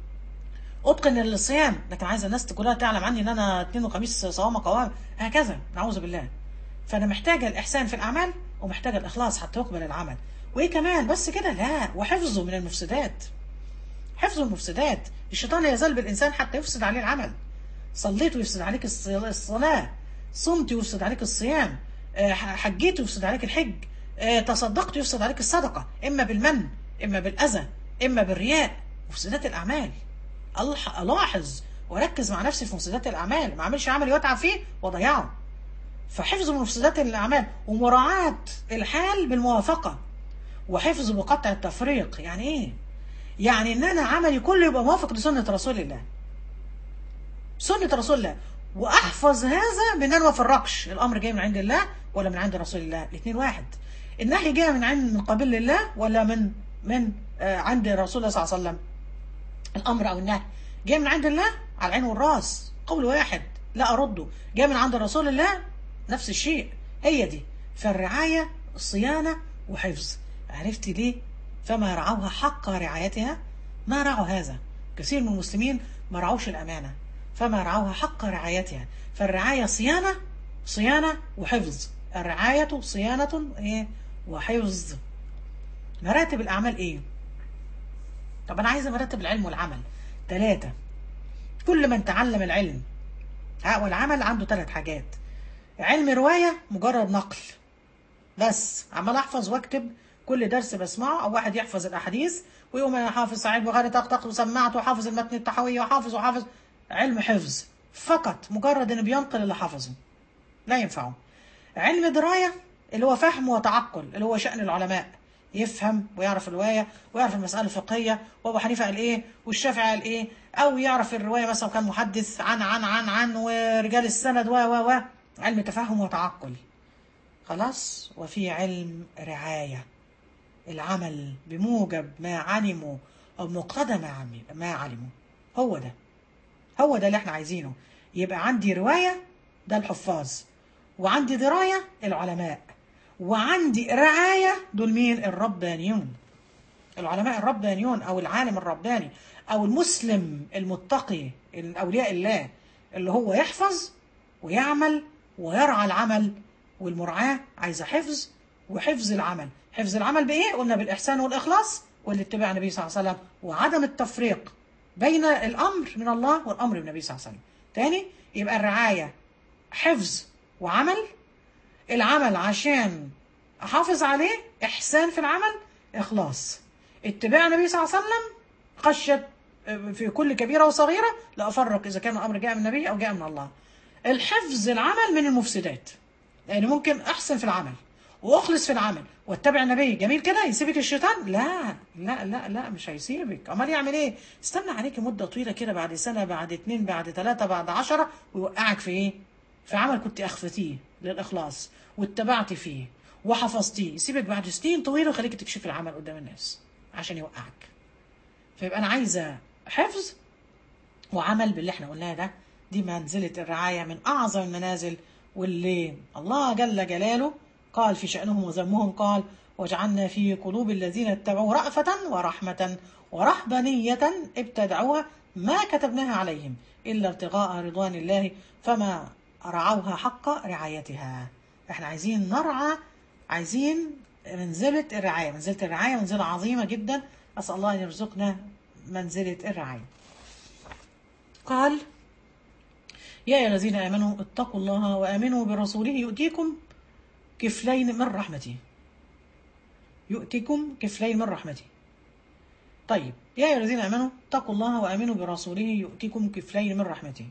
اتقن الصيام لكن عايز الناس كلها تعلم عني ان انا اثنين وخميس صوامه قوام هكذا نعوذ بالله فانا محتاجه الاحسان في الاعمال ومحتاجه الاخلاص حتى يقبل العمل وايه كمان بس كده لا وحفظه من المفسدات حفظ المفسدات الشيطان لا يزال بالانسان حتى يفسد عليه العمل صليت ويفسد عليك الص- الصلاه صمت ويفسد عليك الصيام آه، ح- حجيت ويفسد عليك الحج آه، تصدقت ويفسد عليك الصدقه اما بالمن اما بالاذى اما بالرياء مفسدات الاعمال ألح- الاحظ واركز مع نفسي في مفسدات الاعمال ما اعملش عمل يتعب فيه واضيعه فحفظ مفسدات الاعمال ومراعاه الحال بالموافقه وحفظ بقطع التفريق يعني ايه يعني ان انا عملي كله يبقى موافق لسنه رسول الله سنه رسول الله واحفظ هذا بان انا ما افرقش الامر جاي من عند الله ولا من عند رسول الله الاثنين واحد النهي جاي من عند من قبيل الله ولا من من آه عند رسول الله صلى الله عليه وسلم الامر او النهي جاي من عند الله على العين والراس قول واحد لا ارده جاي من عند رسول الله نفس الشيء هي دي فالرعاية صيانة وحفظ عرفتي ليه فما رعوها حق رعايتها ما رعوا هذا كثير من المسلمين ما رعوش الأمانة فما رعوها حق رعايتها فالرعاية صيانة صيانة وحفظ الرعاية صيانة إيه وحفظ مراتب الأعمال إيه طب أنا عايزة مراتب العلم والعمل ثلاثة كل من تعلم العلم ها والعمل عنده ثلاث حاجات علم رواية مجرد نقل بس عمال احفظ واكتب كل درس بسمعه او واحد يحفظ الاحاديث ويقوم انا حافظ سعيد بخاري طقطق وسمعت وحافظ المتن التحوي وحافظ وحافظ علم حفظ فقط مجرد انه بينقل اللي حفظه لا ينفعه علم دراية اللي هو فهم وتعقل اللي هو شأن العلماء يفهم ويعرف الرواية ويعرف المسألة الفقهية وأبو حنيفة قال إيه والشافعي قال إيه أو يعرف الرواية مثلا كان محدث عن عن عن عن ورجال السند و و و علم تفهم وتعقل خلاص وفي علم رعاية العمل بموجب ما علموا أو مقتضى ما عمل ما علموا هو ده هو ده اللي احنا عايزينه يبقى عندي رواية ده الحفاظ وعندي دراية العلماء وعندي رعاية دول مين الربانيون العلماء الربانيون أو العالم الرباني أو المسلم المتقي الأولياء الله اللي هو يحفظ ويعمل ويرعى العمل والمرعاة عايزة حفظ وحفظ العمل حفظ العمل بإيه؟ قلنا بالإحسان والإخلاص والاتباع النبي صلى الله عليه وسلم وعدم التفريق بين الأمر من الله والأمر من النبي صلى الله عليه وسلم تاني يبقى الرعاية حفظ وعمل العمل عشان أحافظ عليه إحسان في العمل إخلاص اتباع النبي صلى الله عليه وسلم خشية في كل كبيرة وصغيرة لا أفرق إذا كان الأمر جاء من النبي أو جاء من الله الحفظ العمل من المفسدات لأن يعني ممكن أحسن في العمل وأخلص في العمل واتبع النبي جميل كده يسيبك الشيطان لا لا لا لا مش هيسيبك أمال يعمل إيه استنى عليك مدة طويلة كده بعد سنة بعد اتنين بعد ثلاثة بعد عشرة ويوقعك في إيه في عمل كنت أخفتيه للإخلاص واتبعت فيه وحفظتيه يسيبك بعد سنين طويلة ويخليك تكشف العمل قدام الناس عشان يوقعك فيبقى أنا عايزة حفظ وعمل باللي احنا قلناه ده دي منزلة الرعاية من أعظم المنازل واللي الله جل جلاله قال في شأنهم وذمهم قال وجعلنا في قلوب الذين اتبعوا رأفة ورحمة ورهبانية ابتدعوها ما كتبناها عليهم إلا ابتغاء رضوان الله فما رعوها حق رعايتها احنا عايزين نرعى عايزين منزلة الرعاية منزلة الرعاية منزلة عظيمة جدا أسأل الله أن يرزقنا منزلة الرعاية قال يا أيها الذين آمنوا اتقوا الله وآمنوا برسوله يؤتيكم كفلين من رحمته يؤتيكم كفلين من رحمته طيب يا أيها الذين آمنوا اتقوا الله وآمنوا برسوله يؤتيكم كفلين من رحمته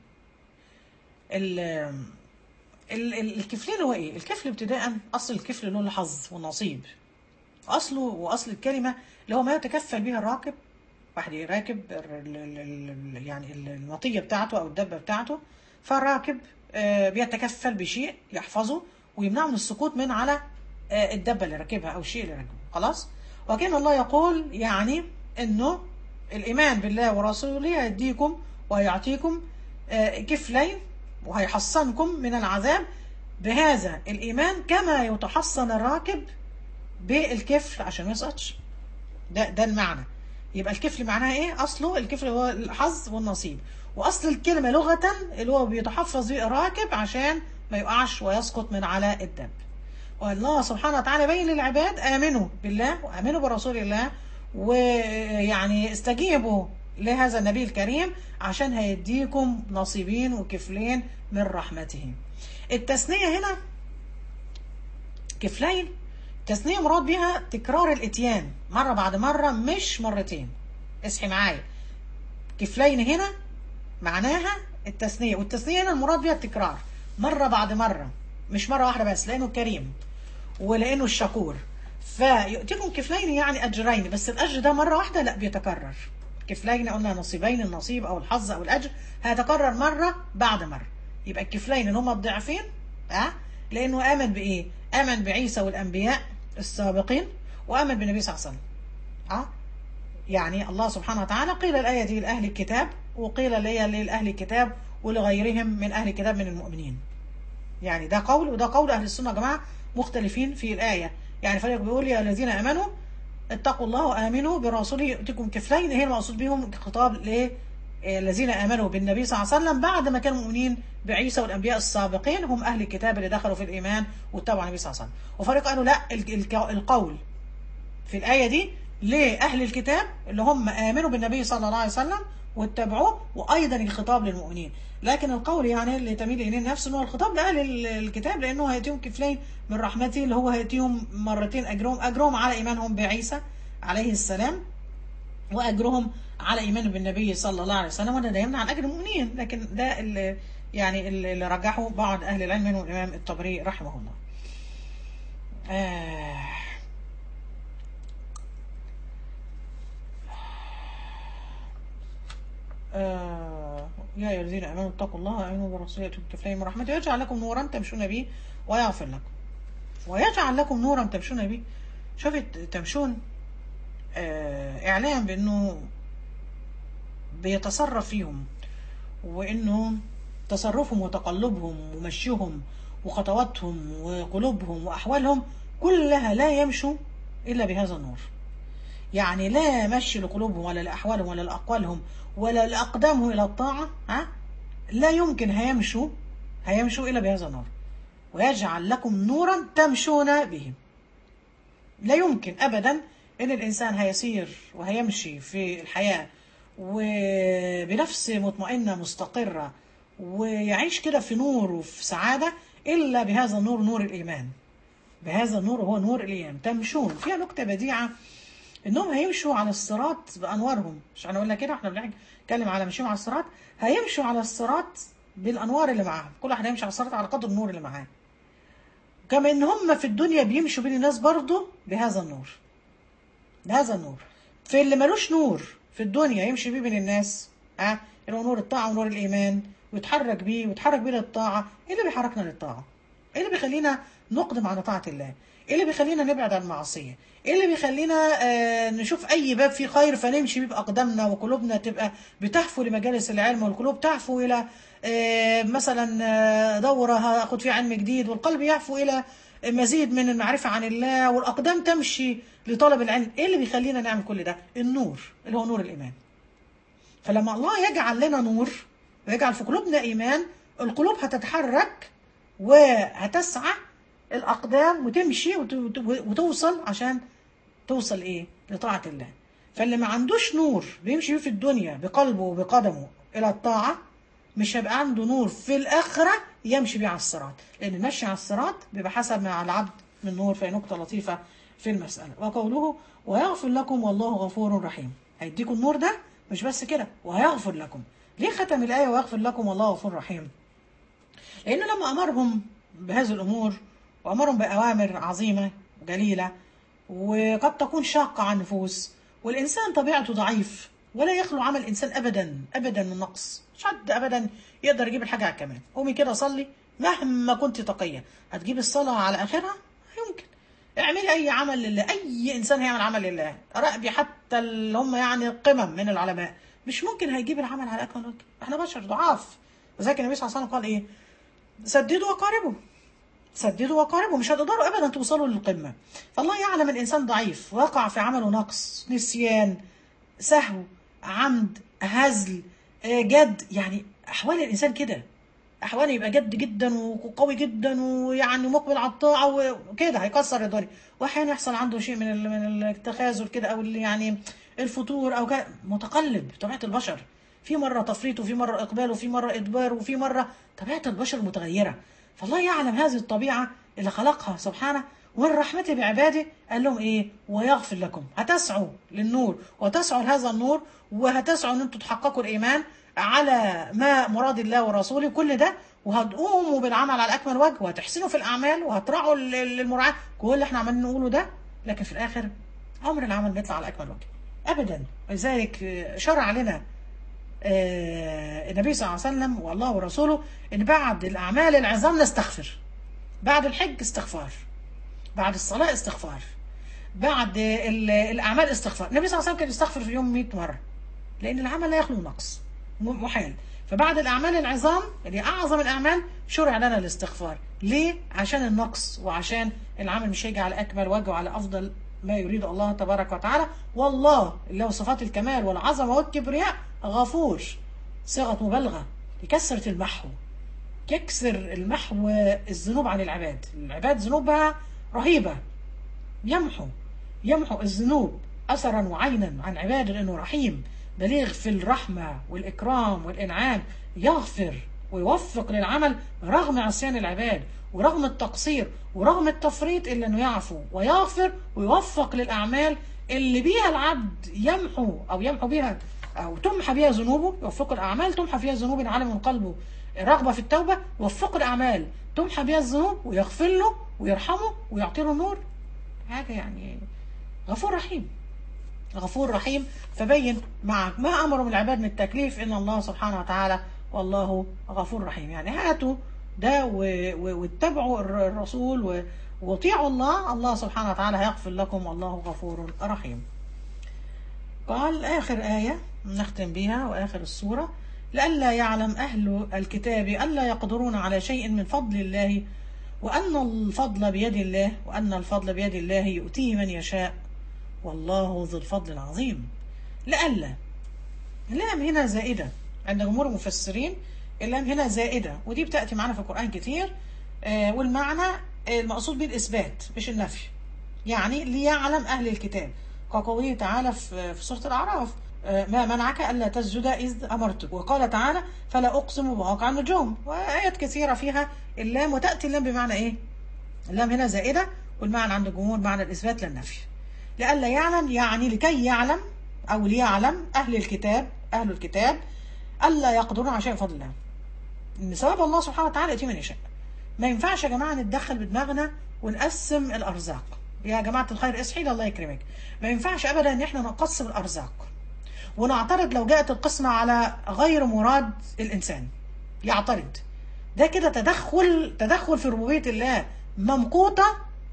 ال ال الكفلين هو ايه؟ الكفل ابتداء اصل الكفل اللي هو الحظ والنصيب. اصله واصل الكلمه اللي هو ما يتكفل به الراكب واحد راكب يعني المطيه بتاعته او الدبه بتاعته فالراكب بيتكفل بشيء يحفظه ويمنعه من السقوط من على الدبه اللي راكبها او الشيء اللي راكبه خلاص؟ وكان الله يقول يعني انه الايمان بالله ورسوله هيديكم وهيعطيكم كفلين وهيحصنكم من العذاب بهذا الإيمان كما يتحصن الراكب بالكفل عشان ما يسقطش ده ده المعنى يبقى الكفل معناها ايه اصله الكفل هو الحظ والنصيب واصل الكلمه لغه اللي هو بيتحفظ بيه الراكب عشان ما يقعش ويسقط من على الدب والله سبحانه وتعالى بين للعباد امنوا بالله وامنوا برسول الله ويعني استجيبوا لهذا النبي الكريم عشان هيديكم نصيبين وكفلين من رحمته التثنية هنا كفلين تثنية مراد بها تكرار الاتيان مرة بعد مرة مش مرتين اصحي معايا كفلين هنا معناها التثنية والتثنية هنا المراد بها التكرار مرة بعد مرة مش مرة واحدة بس لأنه كريم ولأنه الشكور فيؤتيكم كفلين يعني أجرين بس الأجر ده مرة واحدة لا بيتكرر كفلين قلنا نصيبين النصيب او الحظ او الاجر هيتكرر مره بعد مره يبقى الكفلين اللي هم الضعفين ها أه؟ لانه امن بايه؟ امن بعيسى والانبياء السابقين وامن بالنبي صلى الله عليه وسلم اه يعني الله سبحانه وتعالى قيل الايه دي لاهل الكتاب وقيل لي لاهل الكتاب ولغيرهم من اهل الكتاب من المؤمنين يعني ده قول وده قول اهل السنه يا جماعه مختلفين في الايه يعني فريق بيقول يا الذين امنوا اتقوا الله وامنوا برسوله يؤتكم كفلين هي المقصود بهم خطاب ل الذين امنوا بالنبي صلى الله عليه وسلم بعد ما كانوا مؤمنين بعيسى والانبياء السابقين هم اهل الكتاب اللي دخلوا في الايمان واتبعوا النبي صلى الله عليه وسلم وفريق قالوا لا ال- ال- القول في الآية دي لأهل الكتاب اللي هم آمنوا بالنبي صلى الله عليه وسلم واتبعوه وأيضا الخطاب للمؤمنين لكن القول يعني اللي تميل إليه النفس إنه الخطاب لأهل ال- الكتاب لأنه هيأتيهم كفلين من رحمته اللي هو هيأتيهم مرتين أجرهم أجرهم على إيمانهم بعيسى عليه السلام وأجرهم على إيمان بالنبي صلى الله عليه وسلم وده دايما عن أجر المؤمنين لكن ده اللي يعني اللي اللي رجحه بعض أهل العلم منهم الإمام الطبري رحمه الله آه آه، يا أيها الذين آمنوا اتقوا الله وآمنوا برسوله يأتكم كفلين من رحمته ويجعل لكم نورا تمشون به ويغفر لكم ويجعل لكم نورا تمشون به شوفت تمشون آه، إعلام بأنه بيتصرف فيهم وأنه تصرفهم وتقلبهم ومشيهم وخطواتهم وقلوبهم وأحوالهم كلها لا يمشوا إلا بهذا النور يعني لا مشي لقلوبهم ولا لأحوالهم ولا لأقوالهم ولا لأقدامهم إلى الطاعة ها لا يمكن هيمشوا هيمشوا إلا بهذا النور ويجعل لكم نورا تمشون به لا يمكن أبدا إن الإنسان هيسير وهيمشي في الحياة وبنفس مطمئنة مستقرة ويعيش كده في نور وفي سعادة إلا بهذا النور نور الإيمان بهذا النور هو نور الإيمان تمشون فيها نكتة بديعة انهم هيمشوا على الصراط بانوارهم مش احنا قلنا كده احنا بنتكلم على مشيهم على الصراط هيمشوا على الصراط بالانوار اللي معاهم كل واحد هيمشي على الصراط على قدر النور اللي معاه كما ان هم في الدنيا بيمشوا بين الناس برضه بهذا النور بهذا النور في اللي ملوش نور في الدنيا يمشي بيه بين الناس ها اللي هو نور الطاعه ونور الايمان ويتحرك بيه ويتحرك بيه للطاعه ايه اللي بيحركنا للطاعه ايه اللي بيخلينا نقدم على طاعه الله ايه اللي بيخلينا نبعد عن المعصيه ايه اللي بيخلينا آه نشوف اي باب فيه خير فنمشي بيه باقدامنا وقلوبنا تبقى بتهفو لمجالس العلم والقلوب تهفو الى آه مثلا آه دوره هاخد فيها علم جديد والقلب يهفو الى مزيد من المعرفه عن الله والاقدام تمشي لطلب العلم ايه اللي بيخلينا نعمل كل ده النور اللي هو نور الايمان فلما الله يجعل لنا نور ويجعل في قلوبنا ايمان القلوب هتتحرك وهتسعى الاقدام وتمشي وت- وت- وتوصل عشان توصل ايه لطاعه الله فاللي ما عندوش نور بيمشي بيه في الدنيا بقلبه وبقدمه الى الطاعه مش هيبقى عنده نور في الاخره يمشي بيه على الصراط لان المشي على الصراط بيبقى حسب ما على العبد من نور فهي نقطه لطيفه في المساله وقوله ويغفر لكم والله غفور رحيم هيديكم النور ده مش بس كده وهيغفر لكم ليه ختم الايه ويغفر لكم والله غفور رحيم لأنه لما أمرهم بهذه الأمور وأمرهم بأوامر عظيمة جليلة وقد تكون شاقة على النفوس والإنسان طبيعته ضعيف ولا يخلو عمل الإنسان أبدا أبدا من نقص مش حد أبدا يقدر يجيب الحاجة على الكمال قومي كده صلي مهما كنت تقية هتجيب الصلاة على آخرها يمكن اعملي أي عمل لله أي إنسان هيعمل عمل لله راقبي حتى اللي هم يعني قمم من العلماء مش ممكن هيجيب العمل على أكمل وجه احنا بشر ضعاف وذلك النبي صلى الله عليه وسلم قال إيه سددوا وقاربوا سددوا وقاربوا مش هتقدروا ابدا توصلوا للقمه فالله يعلم الانسان ضعيف وقع في عمله نقص نسيان سهو عمد هزل آه، جد يعني احوال الانسان كده احواله يبقى جد جدا وقوي جدا ويعني مقبل على الطاعه وكده هيكسر الدنيا واحيانا يحصل عنده شيء من ال- من التخاذل كده او اللي يعني الفتور او كده متقلب طبيعه البشر في مره تفريط وفي مره اقبال وفي مره ادبار وفي مره طبيعه البشر متغيره فالله يعلم هذه الطبيعه اللي خلقها سبحانه ومن رحمته بعباده قال لهم ايه ويغفر لكم هتسعوا للنور وتسعوا لهذا النور وهتسعوا ان انتم تحققوا الايمان على ما مراد الله ورسوله كل ده وهتقوموا بالعمل على اكمل وجه وهتحسنوا في الاعمال وهتراعوا ال- ال- المراعاه كل اللي احنا عمالين نقوله ده لكن في الاخر عمر العمل بيطلع على اكمل وجه ابدا لذلك آه، شرع لنا آه، النبي صلى الله عليه وسلم والله ورسوله ان بعد الاعمال العظام نستغفر بعد الحج استغفار بعد الصلاه استغفار بعد ال- الاعمال استغفار النبي صلى الله عليه وسلم كان يستغفر في اليوم 100 مره لان العمل لا يخلو نقص م- محال فبعد الاعمال العظام اللي اعظم الاعمال شرع لنا الاستغفار ليه عشان النقص وعشان العمل مش هيجي على اكمل وجه وعلى افضل ما يريد الله تبارك وتعالى والله اللي له صفات الكمال والعظمه والكبرياء غفور صيغه مبالغه لكثره المحو يكسر المحو الذنوب عن العباد العباد ذنوبها رهيبه يمحو يمحو الذنوب اثرا وعينا عن عباده لانه رحيم بليغ في الرحمه والاكرام والانعام يغفر ويوفق للعمل رغم عصيان العباد ورغم التقصير ورغم التفريط الا انه يعفو ويغفر ويوفق للاعمال اللي بيها العبد يمحو او يمحو بها او تمحى بها ذنوبه يوفق الاعمال تمحى فيها ذنوب إن علم من قلبه رغبه في التوبه يوفق الاعمال تمحى بها الذنوب ويغفر له ويرحمه ويعطي له النور حاجه يعني غفور رحيم غفور رحيم فبين معك ما امر من العباد من التكليف ان الله سبحانه وتعالى والله غفور رحيم يعني هاتوا ده و- و- واتبعوا الر- الرسول و- واطيعوا الله الله سبحانه وتعالى هيغفر لكم والله غفور رحيم قال آخر آية نختم بها وآخر السورة لئلا يعلم أهل الكتاب ألا يقدرون على شيء من فضل الله وأن الفضل بيد الله وأن الفضل بيد الله يؤتيه من يشاء والله ذو الفضل العظيم لئلا اللام هنا زائدة عند جمهور المفسرين اللام هنا زائدة ودي بتأتي معنا في القرآن كتير آه، والمعنى آه، المقصود به الإثبات مش النفي يعني ليعلم أهل الكتاب كقوله تعالى في في سورة الأعراف آه، ما منعك ألا تسجد إذ أمرتك وقال تعالى فلا أقسم بواقع النجوم وآيات كثيرة فيها اللام وتأتي اللام بمعنى إيه اللام هنا زائدة والمعنى عند الجمهور معنى الإثبات لا النفي لئلا يعلم يعني لكي يعلم أو ليعلم أهل الكتاب أهل الكتاب ألا يقدرون على شيء من فضل الله إن ثواب الله سبحانه وتعالى يأتي من يشاء ما ينفعش يا جماعة نتدخل بدماغنا ونقسم الأرزاق يا جماعة الخير اصحي لي الله يكرمك ما ينفعش أبدا إن إحنا نقسم الأرزاق ونعترض لو جاءت القسمة على غير مراد الإنسان يعترض ده كده تدخل تدخل في ربوبية الله ممقوتة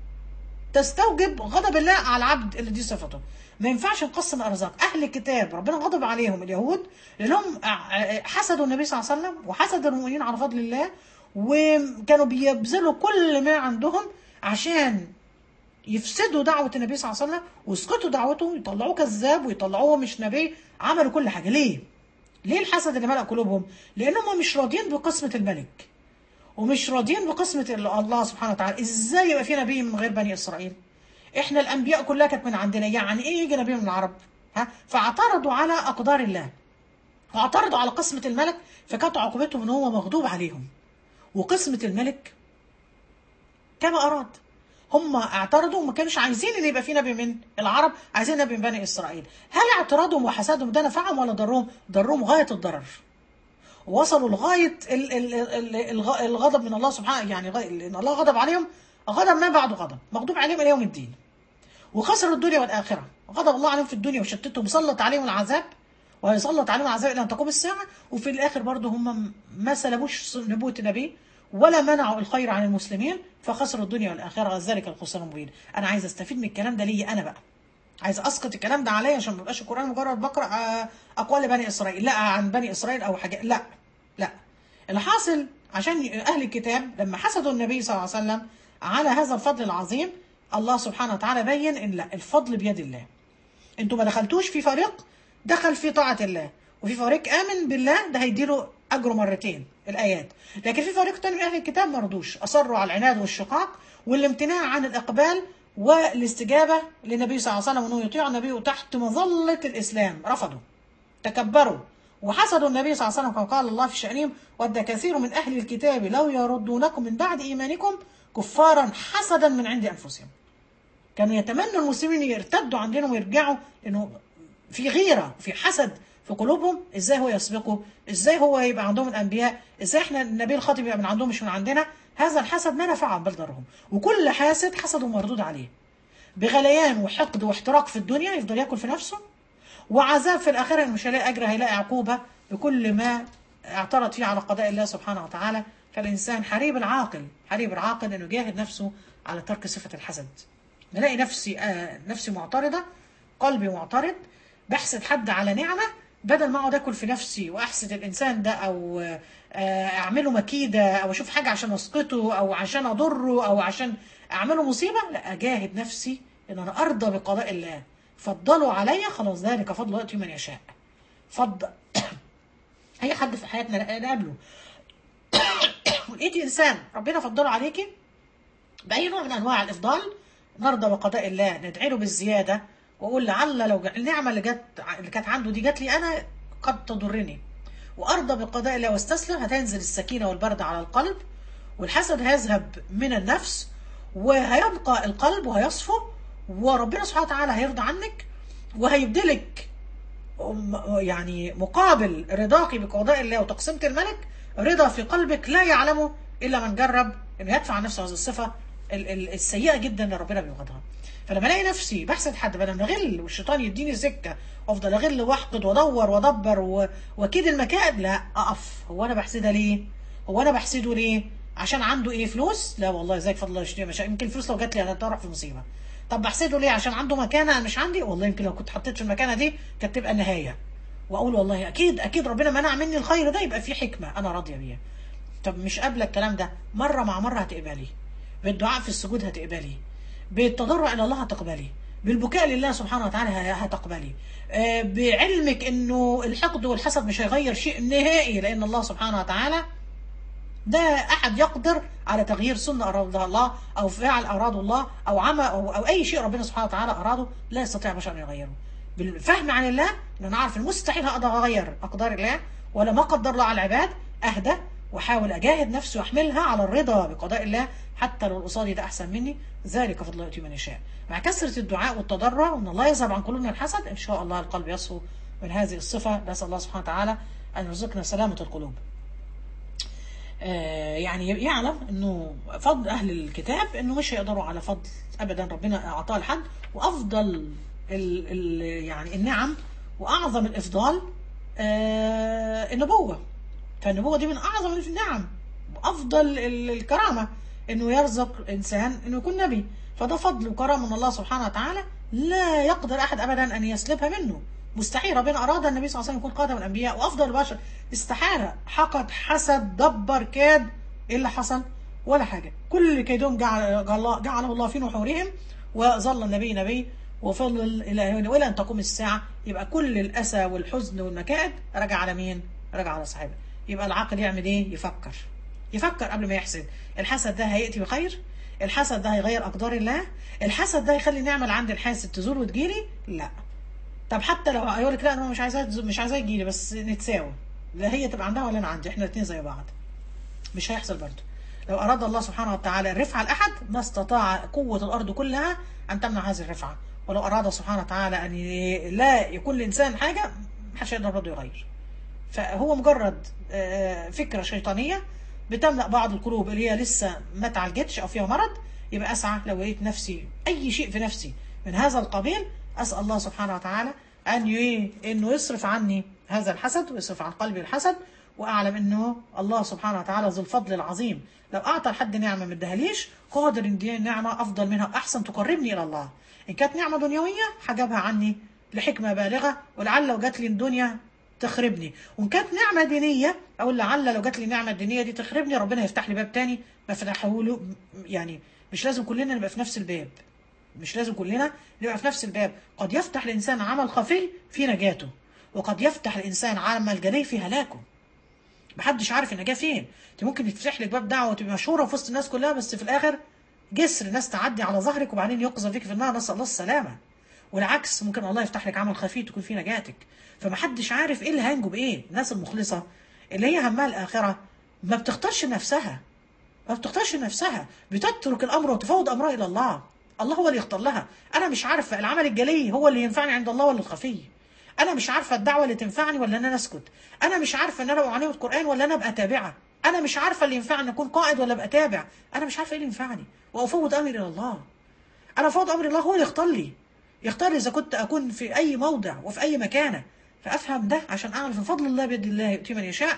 تستوجب غضب الله على العبد اللي دي صفته ما ينفعش نقسم الارزاق اهل الكتاب ربنا غضب عليهم اليهود لانهم حسدوا النبي صلى الله عليه وسلم وحسدوا المؤمنين على فضل الله وكانوا بيبذلوا كل ما عندهم عشان يفسدوا دعوة النبي صلى الله عليه وسلم ويسقطوا دعوته يطلعوه كذاب ويطلعوه مش نبي عملوا كل حاجة ليه؟ ليه الحسد اللي ملأ قلوبهم؟ لأنهم مش راضيين بقسمة الملك ومش راضيين بقسمة الله سبحانه وتعالى ازاي يبقى في نبي من غير بني اسرائيل احنا الانبياء كلها كانت من عندنا يعني ايه يجي نبي من العرب ها فاعترضوا على اقدار الله واعترضوا على قسمة الملك فكانت عقوبتهم ان هو مغضوب عليهم وقسمة الملك كما اراد هم اعترضوا وما كانوش عايزين ان يبقى في نبي من العرب عايزين نبي من بني اسرائيل هل اعتراضهم وحسادهم ده نفعهم ولا ضرهم ضرهم غايه الضرر وصلوا لغايه ال- ال- ال- الغ- الغضب من الله سبحانه يعني غ- ان الله غضب عليهم غضب ما بعده غضب مغضوب عليهم الى يوم الدين وخسروا الدنيا والاخره غضب الله عليهم في الدنيا وشتتهم وسلط عليهم العذاب ويسلط عليهم العذاب الى ان تقوم الساعه وفي الاخر برضه هم ما سلبوش نبوه النبي ولا منعوا الخير عن المسلمين فخسروا الدنيا والاخره ذلك الخسران المبين انا عايز استفيد من الكلام ده ليا انا بقى عايز اسقط الكلام ده عليا عشان ما يبقاش القران مجرد بقرا آه، اقوال بني اسرائيل لا عن بني اسرائيل او حاجه لا لا الحاصل عشان اهل الكتاب لما حسدوا النبي صلى الله عليه وسلم على هذا الفضل العظيم الله سبحانه وتعالى بين ان لا الفضل بيد الله انتوا ما دخلتوش في فريق دخل في طاعه الله وفي فريق امن بالله ده هيديله اجره مرتين الايات لكن في فريق تاني من اهل الكتاب ما رضوش اصروا على العناد والشقاق والامتناع عن الاقبال والاستجابه للنبي صلى الله عليه وسلم انه يطيع النبي تحت مظله الاسلام رفضوا تكبروا وحسدوا النبي صلى الله عليه وسلم كما قال الله في شأنهم ود كثير من أهل الكتاب لو يردونكم من بعد إيمانكم كفارا حسدا من عند أنفسهم كانوا يتمنوا المسلمين يرتدوا عن دينهم ويرجعوا لأنه في غيرة في حسد في قلوبهم ازاي هو يسبقه ازاي هو يبقى عندهم الانبياء ازاي احنا النبي الخاطب يبقى من عندهم مش من عندنا هذا الحسد ما نفعهم بل ضرهم وكل حاسد حسده مردود عليه بغليان وحقد واحتراق في الدنيا يفضل ياكل في نفسه وعذاب في الآخرة إنه مش هيلاقي أجر هيلاقي عقوبة بكل ما اعترض فيه على قضاء الله سبحانه وتعالى فالإنسان حريب العاقل حريب العاقل إنه يجاهد نفسه على ترك صفة الحسد بلاقي نفسي آه نفسي معترضة قلبي معترض بحسد حد على نعمة بدل ما اقعد اكل في نفسي واحسد الانسان ده او آه، اعمله مكيده او اشوف حاجه عشان اسقطه او عشان اضره او عشان اعمله مصيبه لا اجاهد نفسي ان انا ارضى بقضاء الله فضلوا عليا خلاص ذلك فضل يؤتي من يشاء فضل اي حد في حياتنا نقابله ولقيتي انسان ربنا فضله عليكي باي نوع من انواع الافضال نرضى بقضاء الله ندعي له بالزياده واقول لعل لو جا- النعمه اللي جت اللي كانت عنده دي جت لي انا قد تضرني وارضى بقضاء الله واستسلم هتنزل السكينه والبرد على القلب والحسد هيذهب من النفس وهيبقى القلب وهيصفو وربنا سبحانه وتعالى هيرضى عنك وهيبدلك م- يعني مقابل رضاك بقضاء الله وتقسيمة الملك رضا في قلبك لا يعلمه إلا من جرب إنه يدفع عن نفسه هذه الصفة ال- ال- السيئة جدا اللي ربنا بيبغضها فلما الاقي نفسي بحسد حد بدل ما اغل والشيطان يديني سكه وافضل اغل واحقد وادور وادبر و- واكيد المكائد لا اقف هو انا بحسدها ليه؟ هو انا بحسده ليه؟ عشان عنده ايه فلوس؟ لا والله ازيك فضل الله يشتري مشاكل يمكن الفلوس لو جات لي انا اروح في مصيبه طب بحسده ليه؟ عشان عنده مكانه انا مش عندي والله يمكن لو كنت حطيت في المكانه دي كانت تبقى النهايه واقول والله اكيد اكيد ربنا منع مني الخير ده يبقى في حكمه انا راضيه بيها طب مش قابله الكلام ده مره مع مره هتقبلي بالدعاء في السجود هتقبلي بالتضرع الى الله هتقبلي بالبكاء لله سبحانه وتعالى ه- هتقبلي آه، بعلمك انه الحقد والحسد مش هيغير شيء نهائي لان الله سبحانه وتعالى ده احد يقدر على تغيير سنه ارادها الله او فعل اراده الله او عمى او, أو اي شيء ربنا سبحانه وتعالى اراده لا يستطيع بشر ان يغيره بالفهم عن الله ان انا عارف المستحيل هقدر اغير اقدار الله ولا ما قدر الله على العباد اهدى واحاول اجاهد نفسي واحملها على الرضا بقضاء الله حتى لو قصادي ده احسن مني ذلك فضل الله يؤتي من يشاء مع كثره الدعاء والتضرع وان الله يذهب عن قلوبنا الحسد ان شاء الله القلب يصفو من هذه الصفه نسال الله سبحانه وتعالى ان يرزقنا سلامه القلوب آه، يعني يعلم انه فضل اهل الكتاب انه مش هيقدروا على فضل ابدا ربنا اعطاه لحد وافضل ال ال يعني النعم واعظم الافضال آه، النبوه فالنبوه دي من اعظم النعم وافضل ال- الكرامه انه يرزق انسان انه يكون نبي فده فضل وكرم من الله سبحانه وتعالى لا يقدر احد ابدا ان يسلبها منه مستحيل ربنا اراد النبي صلى الله عليه وسلم يكون خاتم الانبياء وافضل البشر استحاله حقد حسد دبر كاد ايه اللي حصل ولا حاجه كل كيدهم جعل جعل- جعله الله في نحورهم وظل النبي نبي وفضل الى والى ان تقوم الساعه يبقى كل الاسى والحزن والمكائد رجع على مين؟ رجع على صاحبه يبقى العاقل يعمل ايه؟ يفكر يفكر قبل ما يحسد الحسد ده هيأتي بخير الحسد ده هيغير أقدار الله الحسد ده يخلي نعمة اللي عند الحاسد تزول وتجيلي لا طب حتى لو هيقول لك لا انا مش عايزاه تزول- مش عايزاه يجيلي بس نتساوي لا هي تبقى عندها ولا انا عندي احنا الاثنين زي بعض مش هيحصل برضه لو أراد الله سبحانه وتعالى الرفعة لأحد ما استطاع قوة الأرض كلها أن تمنع هذه الرفعة ولو أراد سبحانه وتعالى أن ي- لا يكون لإنسان حاجة محدش يقدر برضه يغير فهو مجرد آه، فكرة شيطانية بتملأ بعض القلوب اللي هي لسه ما تعالجتش أو فيها مرض يبقى أسعى لو لقيت نفسي أي شيء في نفسي من هذا القبيل أسأل الله سبحانه وتعالى أن ي... إنه يصرف عني هذا الحسد ويصرف عن قلبي الحسد وأعلم إنه الله سبحانه وتعالى ذو الفضل العظيم لو أعطى لحد نعمة ما ادهاليش قادر إن دي نعمة أفضل منها وأحسن تقربني إلى الله إن كانت نعمة دنيوية حجبها عني لحكمة بالغة ولعل لو جات لي الدنيا تخربني وان كانت نعمه دينيه اقول لعل لو جات لي نعمه دينيه دي تخربني ربنا يفتح لي باب تاني ما فتحه له يعني مش لازم كلنا نبقى في نفس الباب مش لازم كلنا نبقى في نفس الباب قد يفتح الانسان عمل خفي في نجاته وقد يفتح الانسان عمل جلي في هلاكه محدش عارف النجاه فين انت ممكن يتفتح لك باب دعوه وتبقى مشهوره في وسط الناس كلها بس في الاخر جسر ناس تعدي على ظهرك وبعدين يقذف فيك في النار نسال الله السلامه والعكس ممكن الله يفتح لك عمل خفي تكون فيه نجاتك فمحدش عارف ايه اللي هينجو بايه الناس المخلصه اللي هي همها الاخره ما بتختارش نفسها ما بتختارش نفسها بتترك الامر وتفوض امرها الى الله الله هو اللي يختار لها انا مش عارفه العمل الجلي هو اللي ينفعني عند الله ولا الخفي انا مش عارفه الدعوه اللي تنفعني ولا ان انا اسكت انا مش عارفه ان انا ابقى عليم القران ولا انا ابقى تابعه انا مش عارفه اللي ينفعني اكون قائد ولا ابقى تابع انا مش عارفه ايه اللي ينفعني وافوض امري الى الله انا فوض امر الله هو اللي يختار لي يختار اذا كنت اكون في اي موضع وفي اي مكانه فافهم ده عشان اعرف ان فضل الله بيد الله يؤتي من يشاء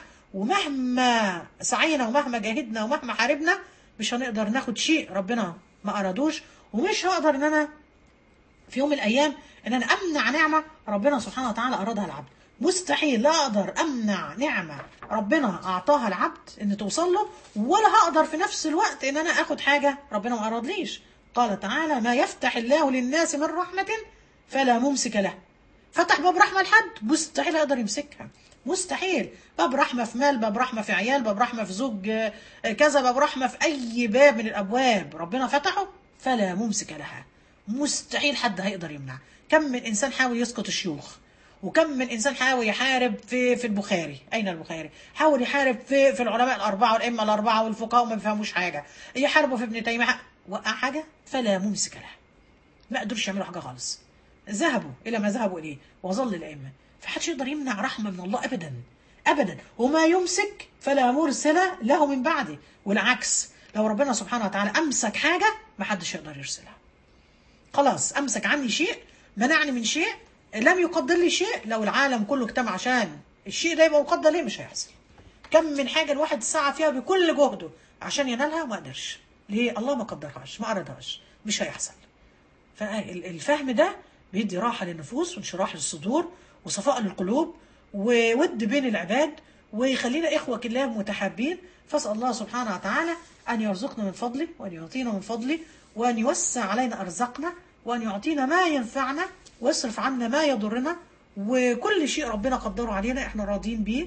ومهما سعينا ومهما جاهدنا ومهما حاربنا مش هنقدر ناخد شيء ربنا ما ارادوش ومش هقدر ان انا في يوم من الايام ان انا امنع نعمه ربنا سبحانه وتعالى ارادها العبد مستحيل لا اقدر امنع نعمه ربنا اعطاها العبد ان توصل له ولا هقدر في نفس الوقت ان انا اخد حاجه ربنا ما ارادليش قال تعالى ما يفتح الله للناس من رحمه فلا ممسك له فتح باب رحمه لحد مستحيل يقدر يمسكها مستحيل باب رحمه في مال باب رحمه في عيال باب رحمه في زوج آه، كذا باب رحمه في اي باب من الابواب ربنا فتحه فلا ممسك لها مستحيل حد هيقدر يمنع كم من انسان حاول يسقط الشيوخ وكم من انسان حاول يحارب في في البخاري اين البخاري حاول يحارب في في العلماء الاربعه والائمه الاربعه والفقهاء وما بيفهموش حاجه يحاربوا في ابن تيميه وقع حاجه فلا ممسك لها ما قدروش يعملوا حاجه خالص ذهبوا الى ما ذهبوا اليه وظل الائمه فحدش يقدر يمنع رحمه من الله ابدا ابدا وما يمسك فلا مرسل له من بعده والعكس لو ربنا سبحانه وتعالى امسك حاجه ما حدش يقدر يرسلها خلاص امسك عني شيء منعني من شيء لم يقدر لي شيء لو العالم كله اجتمع عشان الشيء ده يبقى مقدر ليه مش هيحصل كم من حاجه الواحد سعى فيها بكل جهده عشان ينالها وما قدرش ليه الله ما قدرهاش ما ارادهاش مش هيحصل فالفهم ده بيدي راحه للنفوس وانشراح للصدور وصفاء للقلوب وود بين العباد ويخلينا إخوة كلاب متحابين فاسأل الله سبحانه وتعالى أن يرزقنا من فضله وأن يعطينا من فضله وأن يوسع علينا أرزاقنا وأن يعطينا ما ينفعنا ويصرف عنا ما يضرنا وكل شيء ربنا قدره علينا احنا راضيين بيه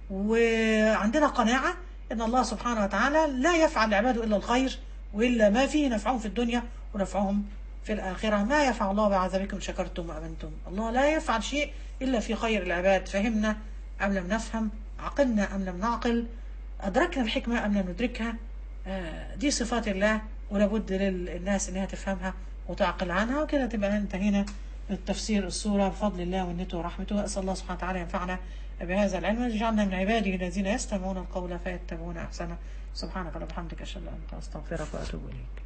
وعندنا قناعة ان الله سبحانه وتعالى لا يفعل لعباده الا الخير والا ما فيه نفعهم في الدنيا ونفعهم في الآخرة ما يفعل الله بعذابكم شكرتم وأمنتم الله لا يفعل شيء إلا في خير العباد فهمنا أم لم نفهم عقلنا أم لم نعقل أدركنا الحكمة أم لم ندركها آه، دي صفات الله ولابد للناس إنها تفهمها وتعقل عنها وكده تبقى انتهينا من تفسير السورة بفضل الله ومنته ورحمته أسأل الله سبحانه وتعالى ينفعنا بهذا العلم ويجعلنا من عباده الذين يستمعون القول فيتبعون أحسنه سبحانك اللهم وبحمدك أشهد أن لا إله إلا أنت أستغفرك وأتوب إليك